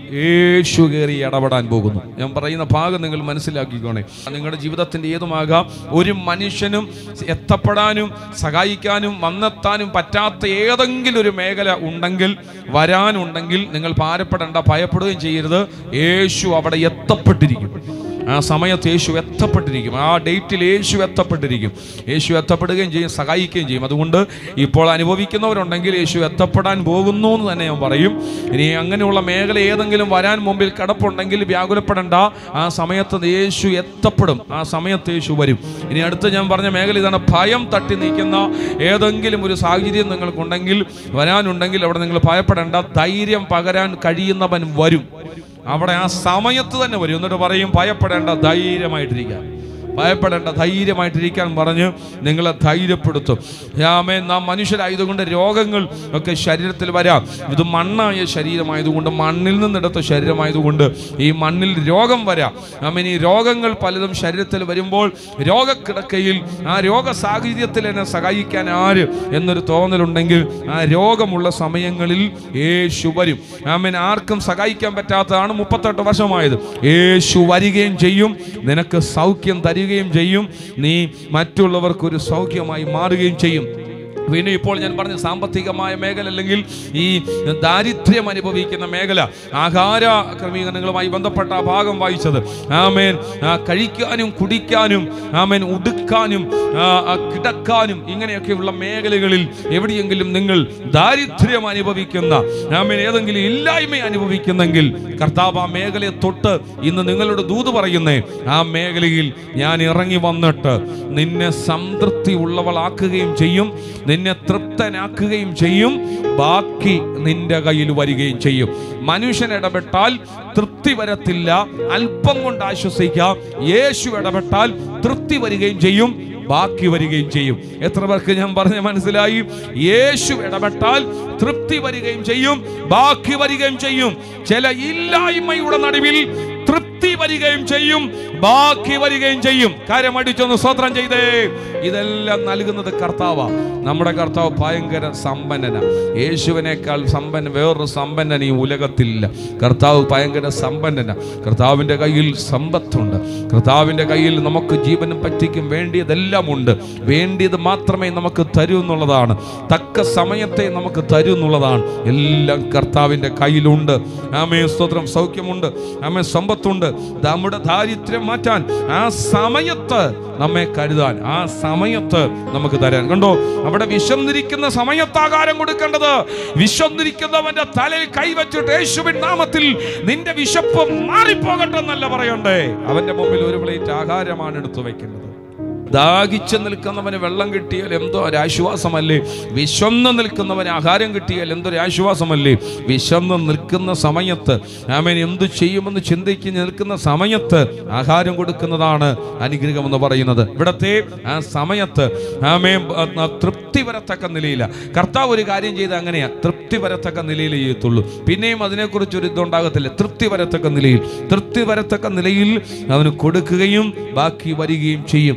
യേശു കയറി ഇടപെടാൻ പോകുന്നു ഞാൻ പറയുന്ന ഭാഗം നിങ്ങൾ മനസ്സിലാക്കിക്കോണേ നിങ്ങളുടെ ജീവിതത്തിന്റെ ഏതുമാകാം ഒരു മനുഷ്യനും എത്തപ്പെടാനും സഹായിക്കാനും വന്നെത്താനും പറ്റാത്ത ഏതെങ്കിലും ഒരു മേഖല ഉണ്ടെങ്കിൽ വരാനുണ്ടെങ്കിൽ നിങ്ങൾ ഭാരപ്പെടേണ്ട ഭയപ്പെടുകയും ചെയ്യരുത് യേശു അവിടെ എത്തപ്പെട്ടിരിക്കും ആ സമയത്ത് യേശു എത്തപ്പെട്ടിരിക്കും ആ ഡേറ്റിൽ യേശു എത്തപ്പെട്ടിരിക്കും യേശു എത്തപ്പെടുകയും ചെയ്യും സഹായിക്കുകയും ചെയ്യും അതുകൊണ്ട് ഇപ്പോൾ അനുഭവിക്കുന്നവരുണ്ടെങ്കിൽ യേശു എത്തപ്പെടാൻ പോകുന്നു എന്ന് തന്നെ ഞാൻ പറയും ഇനി അങ്ങനെയുള്ള മേഖല ഏതെങ്കിലും വരാൻ മുമ്പിൽ കിടപ്പുണ്ടെങ്കിൽ വ്യാകുലപ്പെടേണ്ട ആ സമയത്ത് യേശു എത്തപ്പെടും ആ സമയത്ത് യേശു വരും ഇനി അടുത്ത് ഞാൻ പറഞ്ഞ മേഖല ഇതാണ് ഭയം തട്ടി നീക്കുന്ന ഏതെങ്കിലും ഒരു സാഹചര്യം നിങ്ങൾക്കുണ്ടെങ്കിൽ വരാനുണ്ടെങ്കിൽ അവിടെ നിങ്ങൾ ഭയപ്പെടേണ്ട ധൈര്യം പകരാൻ കഴിയുന്നവൻ വരും അവിടെ ആ സമയത്ത് തന്നെ വരും എന്നിട്ട് പറയും ഭയപ്പെടേണ്ട ധൈര്യമായിട്ടിരിക്കാൻ ഭയപ്പെടേണ്ട ധൈര്യമായിട്ടിരിക്കാൻ പറഞ്ഞ് നിങ്ങളെ ധൈര്യപ്പെടുത്തും ആമേ നാം മനുഷ്യരായതുകൊണ്ട് രോഗങ്ങൾ ഒക്കെ ശരീരത്തിൽ വരാം ഇത് മണ്ണായ ശരീരമായതുകൊണ്ട് മണ്ണിൽ നിന്നെടുത്ത ശരീരമായതുകൊണ്ട് ഈ മണ്ണിൽ രോഗം വരാം ആമേൻ ഈ രോഗങ്ങൾ പലതും ശരീരത്തിൽ വരുമ്പോൾ രോഗക്കിടക്കയിൽ ആ രോഗ സാഹചര്യത്തിൽ എന്നെ സഹായിക്കാൻ ആര് എന്നൊരു തോന്നലുണ്ടെങ്കിൽ ആ രോഗമുള്ള സമയങ്ങളിൽ യേശു വരും ആമേൻ ആർക്കും സഹായിക്കാൻ പറ്റാത്തതാണ് മുപ്പത്തെട്ട് വർഷമായത് യേശു വരികയും ചെയ്യും നിനക്ക് സൗഖ്യം തരികയും ചെയ്യും നീ മറ്റുള്ളവർക്കൊരു സൗഖ്യമായി മാറുകയും ചെയ്യും പിന്നെ ഇപ്പോൾ ഞാൻ പറഞ്ഞ സാമ്പത്തികമായ മേഖല അല്ലെങ്കിൽ ഈ ദാരിദ്ര്യം അനുഭവിക്കുന്ന മേഖല ആഹാര ക്രമീകരണങ്ങളുമായി ബന്ധപ്പെട്ട ആ ഭാഗം വായിച്ചത് ആമേൻ ആ, കഴിക്കാനും കുടിക്കാനും ആമേൻ ഉടുക്കാനും ആ, ആ, കിടക്കാനും ഇങ്ങനെയൊക്കെയുള്ള മേഖലകളിൽ എവിടെയെങ്കിലും നിങ്ങൾ ദാരിദ്ര്യം അനുഭവിക്കുന്ന ആമേൻ ഏതെങ്കിലും ഇല്ലായ്മ അനുഭവിക്കുന്നെങ്കിൽ കർത്താവ് ആ മേഖലയെ തൊട്ട് ഇന്ന് നിങ്ങളോട് ദൂത് പറയുന്നേ ആ മേഖലയിൽ ഞാൻ ഇറങ്ങി വന്നിട്ട് നിന്നെ സംതൃപ്തി ഉള്ളവളാക്കുകയും ചെയ്യും നിന്നെ തൃപ്തനാക്കുകയും ചെയ്യും ബാക്കി നിന്റെ കയ്യിൽ വരികയും ചെയ്യും മനുഷ്യൻ ഇടപെട്ടാൽ തൃപ്തി വരത്തില്ല അല്പം കൊണ്ട് ആശ്വസിക്കാം യേശു ഇടപെട്ടാൽ തൃപ്തി വരികയും ചെയ്യും ബാക്കി വരികയും ചെയ്യും എത്ര പേർക്ക് ഞാൻ പറഞ്ഞ മനസ്സിലായി യേശു ഇടപെട്ടാൽ തൃപ്തി വരികയും ചെയ്യും ബാക്കി വരികയും ചെയ്യും ചില ഇല്ലായ്മയുടെ നടുവിൽ തൃപ്തി വരികയും ചെയ്യും ബാക്കി വരികയും ചെയ്യും കാര്യം അടിച്ചൊന്ന് സ്വത്രം ചെയ്തേ ഇതെല്ലാം നൽകുന്നത് കർത്താവാ നമ്മുടെ കർത്താവ് ഭയങ്കര സമ്പന്നന യേശുവിനേക്കാൾ സമ്പന്ന വേറൊരു സമ്പന്നൻ ഈ ഉലകത്തിലില്ല കർത്താവ് ഭയങ്കര സമ്പന്നന കർത്താവിൻ്റെ കയ്യിൽ സമ്പത്തുണ്ട് കർത്താവിൻ്റെ കയ്യിൽ നമുക്ക് ജീവനും പറ്റിക്കും വേണ്ടിയതെല്ലാം ഉണ്ട് വേണ്ടിയത് മാത്രമേ നമുക്ക് തരൂ എന്നുള്ളതാണ് തക്ക സമയത്തെ നമുക്ക് തരൂ എന്നുള്ളതാണ് എല്ലാം കർത്താവിൻ്റെ കയ്യിലുണ്ട് ആമേ സ്തോത്രം സൗഖ്യമുണ്ട് ആമേ സമ്പത്തുണ്ട് നമ്മുടെ ദാരിദ്ര്യം മാറ്റാൻ ആ സമയത്ത് നമ്മെ കരുതാൻ ആ സമയത്ത് നമുക്ക് തരാൻ കണ്ടോ അവിടെ വിശന്നിരിക്കുന്ന സമയത്ത് ആഹാരം കൊടുക്കേണ്ടത് വിശന്നിരിക്കുന്നവന്റെ തലയിൽ കൈവച്ചിട്ട് യേശുവിൻ നാമത്തിൽ നിന്റെ വിശപ്പ് മാറിപ്പോകട്ടെ എന്നല്ല പറയണ്ടേ അവന്റെ മുമ്പിൽ ഒരു പ്ലേറ്റ് ആഹാരമാണ് എടുത്തു വെക്കുന്നത് ദാഹിച്ച് നിൽക്കുന്നവന് വെള്ളം കിട്ടിയാൽ എന്തോ ഒരു ആശ്വാസമല്ലേ വിശന്ന് നിൽക്കുന്നവന് ആഹാരം കിട്ടിയാൽ എന്തൊരു ആശ്വാസമല്ലേ വിശന്ന് നിൽക്കുന്ന സമയത്ത് ആമേൻ എന്തു ചെയ്യുമെന്ന് ചിന്തിക്ക് നിൽക്കുന്ന സമയത്ത് ആഹാരം കൊടുക്കുന്നതാണ് അനുഗ്രഹം എന്ന് പറയുന്നത് ഇവിടത്തെ ആ സമയത്ത് ആമേൻ ആ, തൃപ്തി വരത്തക്ക നിലയില്ല കർത്താവ് ഒരു കാര്യം ചെയ്ത് അങ്ങനെയാ തൃപ്തി വരത്തക്ക നിലയിൽ ചെയ്യത്തുള്ളൂ പിന്നെയും അതിനെക്കുറിച്ച് ഒരു ഇതുണ്ടാകത്തില്ല തൃപ്തി വരത്തക്ക നിലയിൽ തൃപ്തി വരത്തക്ക നിലയിൽ അവന് കൊടുക്കുകയും ബാക്കി വരികയും ചെയ്യും എല്ലാ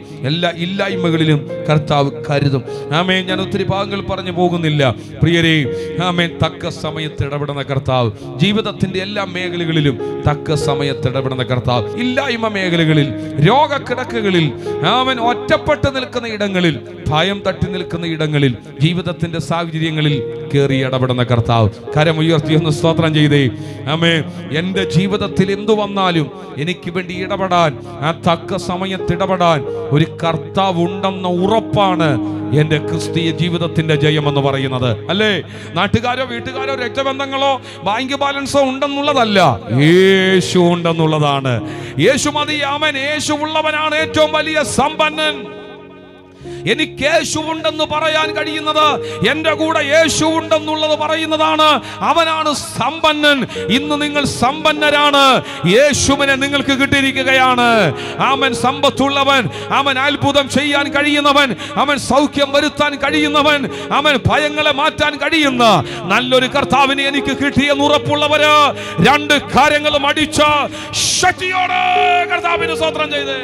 എല്ലാ ഇല്ലായ്മകളിലും കർത്താവ് കരുതും ആമേൻ ഞാൻ ഒത്തിരി ഭാഗങ്ങൾ പറഞ്ഞു പോകുന്നില്ല പ്രിയരെ ആമേൻ തക്ക സമയത്ത് ഇടപെടുന്ന കർത്താവ് ജീവിതത്തിന്റെ എല്ലാ മേഖലകളിലും തക്ക സമയത്ത് ഇടപെടുന്ന കർത്താവ് ഇല്ലായ്മ മേഖലകളിൽ രോഗക്കിടക്കുകളിൽ ആമൻ ഒറ്റപ്പെട്ട് നിൽക്കുന്ന ഇടങ്ങളിൽ ഭയം തട്ടി നിൽക്കുന്ന ഇടങ്ങളിൽ ജീവിതത്തിന്റെ സാഹചര്യങ്ങളിൽ കയറി ഇടപെടുന്ന കർത്താവ് കരമുയർത്തി ഒന്ന് സ്തോത്രം ചെയ്തേ ആമേ എൻ്റെ ജീവിതത്തിൽ എന്തു വന്നാലും എനിക്ക് വേണ്ടി ഇടപെടാൻ ആ തക്ക സമയത്ത് ഇടപെടാൻ ഒരു കർത്താവ് ഉണ്ടെന്ന ഉറപ്പാണ് എൻ്റെ ക്രിസ്തീയ ജീവിതത്തിന്റെ ജയമെന്ന് പറയുന്നത് അല്ലേ നാട്ടുകാരോ വീട്ടുകാരോ രക്തബന്ധങ്ങളോ ബാങ്ക് ബാലൻസോ ഉണ്ടെന്നുള്ളതല്ല യേശു ഉണ്ടെന്നുള്ളതാണ് യേശു മതി അവൻ യേശു ഉള്ളവനാണ് ഏറ്റവും വലിയ സമ്പന്നൻ എനിക്ക് യേശു ഉണ്ടെന്ന് പറയാൻ കഴിയുന്നത് എൻ്റെ കൂടെ യേശു ഉണ്ടെന്നുള്ളത് പറയുന്നതാണ് അവനാണ് സമ്പന്നൻ ഇന്ന് നിങ്ങൾ സമ്പന്നരാണ് യേശുവിനെ നിങ്ങൾക്ക് കിട്ടിയിരിക്കുകയാണ് അവൻ സമ്പത്തുള്ളവൻ അവൻ അത്ഭുതം ചെയ്യാൻ കഴിയുന്നവൻ അവൻ സൗഖ്യം വരുത്താൻ കഴിയുന്നവൻ അവൻ ഭയങ്ങളെ മാറ്റാൻ കഴിയുന്ന നല്ലൊരു കർത്താവിനെ എനിക്ക് കിട്ടിയെന്ന് ഉറപ്പുള്ളവര് രണ്ട് കാര്യങ്ങളും അടിച്ച ശക്തിയോടെ കർത്താവിന് സ്വത്രം ചെയ്തേ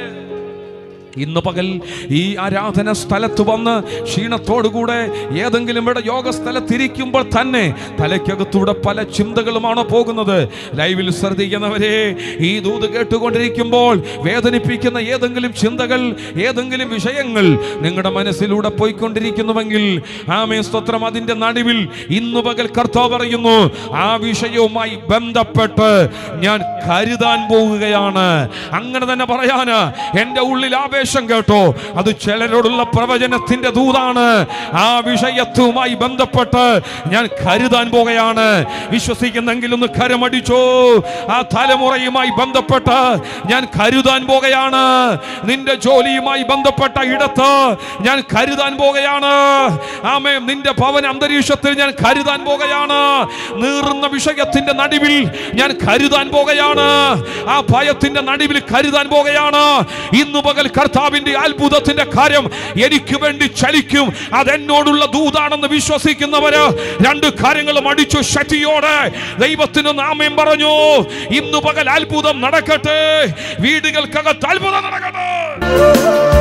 ഇന്ന് പകൽ ഈ ആരാധന സ്ഥലത്ത് വന്ന് ക്ഷീണത്തോടുകൂടെ ഏതെങ്കിലും ഇവിടെ യോഗ സ്ഥലത്തിരിക്കുമ്പോൾ തന്നെ തലയ്ക്കകത്തൂടെ പല ചിന്തകളുമാണ് പോകുന്നത് ലൈവിൽ ശ്രദ്ധിക്കുന്നവരെ ഈ ദൂത് കേട്ടുകൊണ്ടിരിക്കുമ്പോൾ വേദനിപ്പിക്കുന്ന ഏതെങ്കിലും ചിന്തകൾ ഏതെങ്കിലും വിഷയങ്ങൾ നിങ്ങളുടെ മനസ്സിലൂടെ പോയിക്കൊണ്ടിരിക്കുന്നുവെങ്കിൽ ആമേ സ്തോത്രം അതിന്റെ നടുവിൽ ഇന്ന് പകൽ കർത്താവ് പറയുന്നു ആ വിഷയവുമായി ബന്ധപ്പെട്ട് ഞാൻ കരുതാൻ പോവുകയാണ് അങ്ങനെ തന്നെ പറയാന് എന്റെ ഉള്ളിൽ ആവേശം കേട്ടോ അത് ചിലരോടുള്ള പ്രവചനത്തിന്റെ ദൂതാണ് ആ വിഷയത്തുമായി ബന്ധപ്പെട്ട് ഞാൻ കരുതാൻ പോകുകയാണ് വിശ്വസിക്കുന്നെങ്കിൽ ഒന്ന് കരമടിച്ചോ ആ തലമുറയുമായി ബന്ധപ്പെട്ട് ഞാൻ കരുതാൻ പോകുകയാണ് നിന്റെ ജോലിയുമായി ബന്ധപ്പെട്ട ഇടത്ത് ഞാൻ കരുതാൻ പോകുകയാണ് ആമേ നിന്റെ ഭവന അന്തരീക്ഷത്തിൽ ഞാൻ കരുതാൻ പോകുകയാണ് നീറുന്ന വിഷയത്തിന്റെ നടുവിൽ ഞാൻ കരുതാൻ പോകുകയാണ് ആ ഭയത്തിന്റെ നടുവിൽ കരുതാൻ പോകുകയാണ് ഇന്നു പകൽ കർത്താവിന്റെ അത്ഭുതത്തിന്റെ കാര്യം എനിക്ക് വേണ്ടി ചലിക്കും അതെന്നോടുള്ള ദൂതാണെന്ന് വിശ്വസിക്കുന്നവര് രണ്ട് കാര്യങ്ങളും അടിച്ചു ശക്തിയോടെ ദൈവത്തിന് നാമം പറഞ്ഞു ഇന്നു പകൽ അത്ഭുതം നടക്കട്ടെ വീടുകൾക്കകത്ത് അത്ഭുതം നടക്കട്ടെ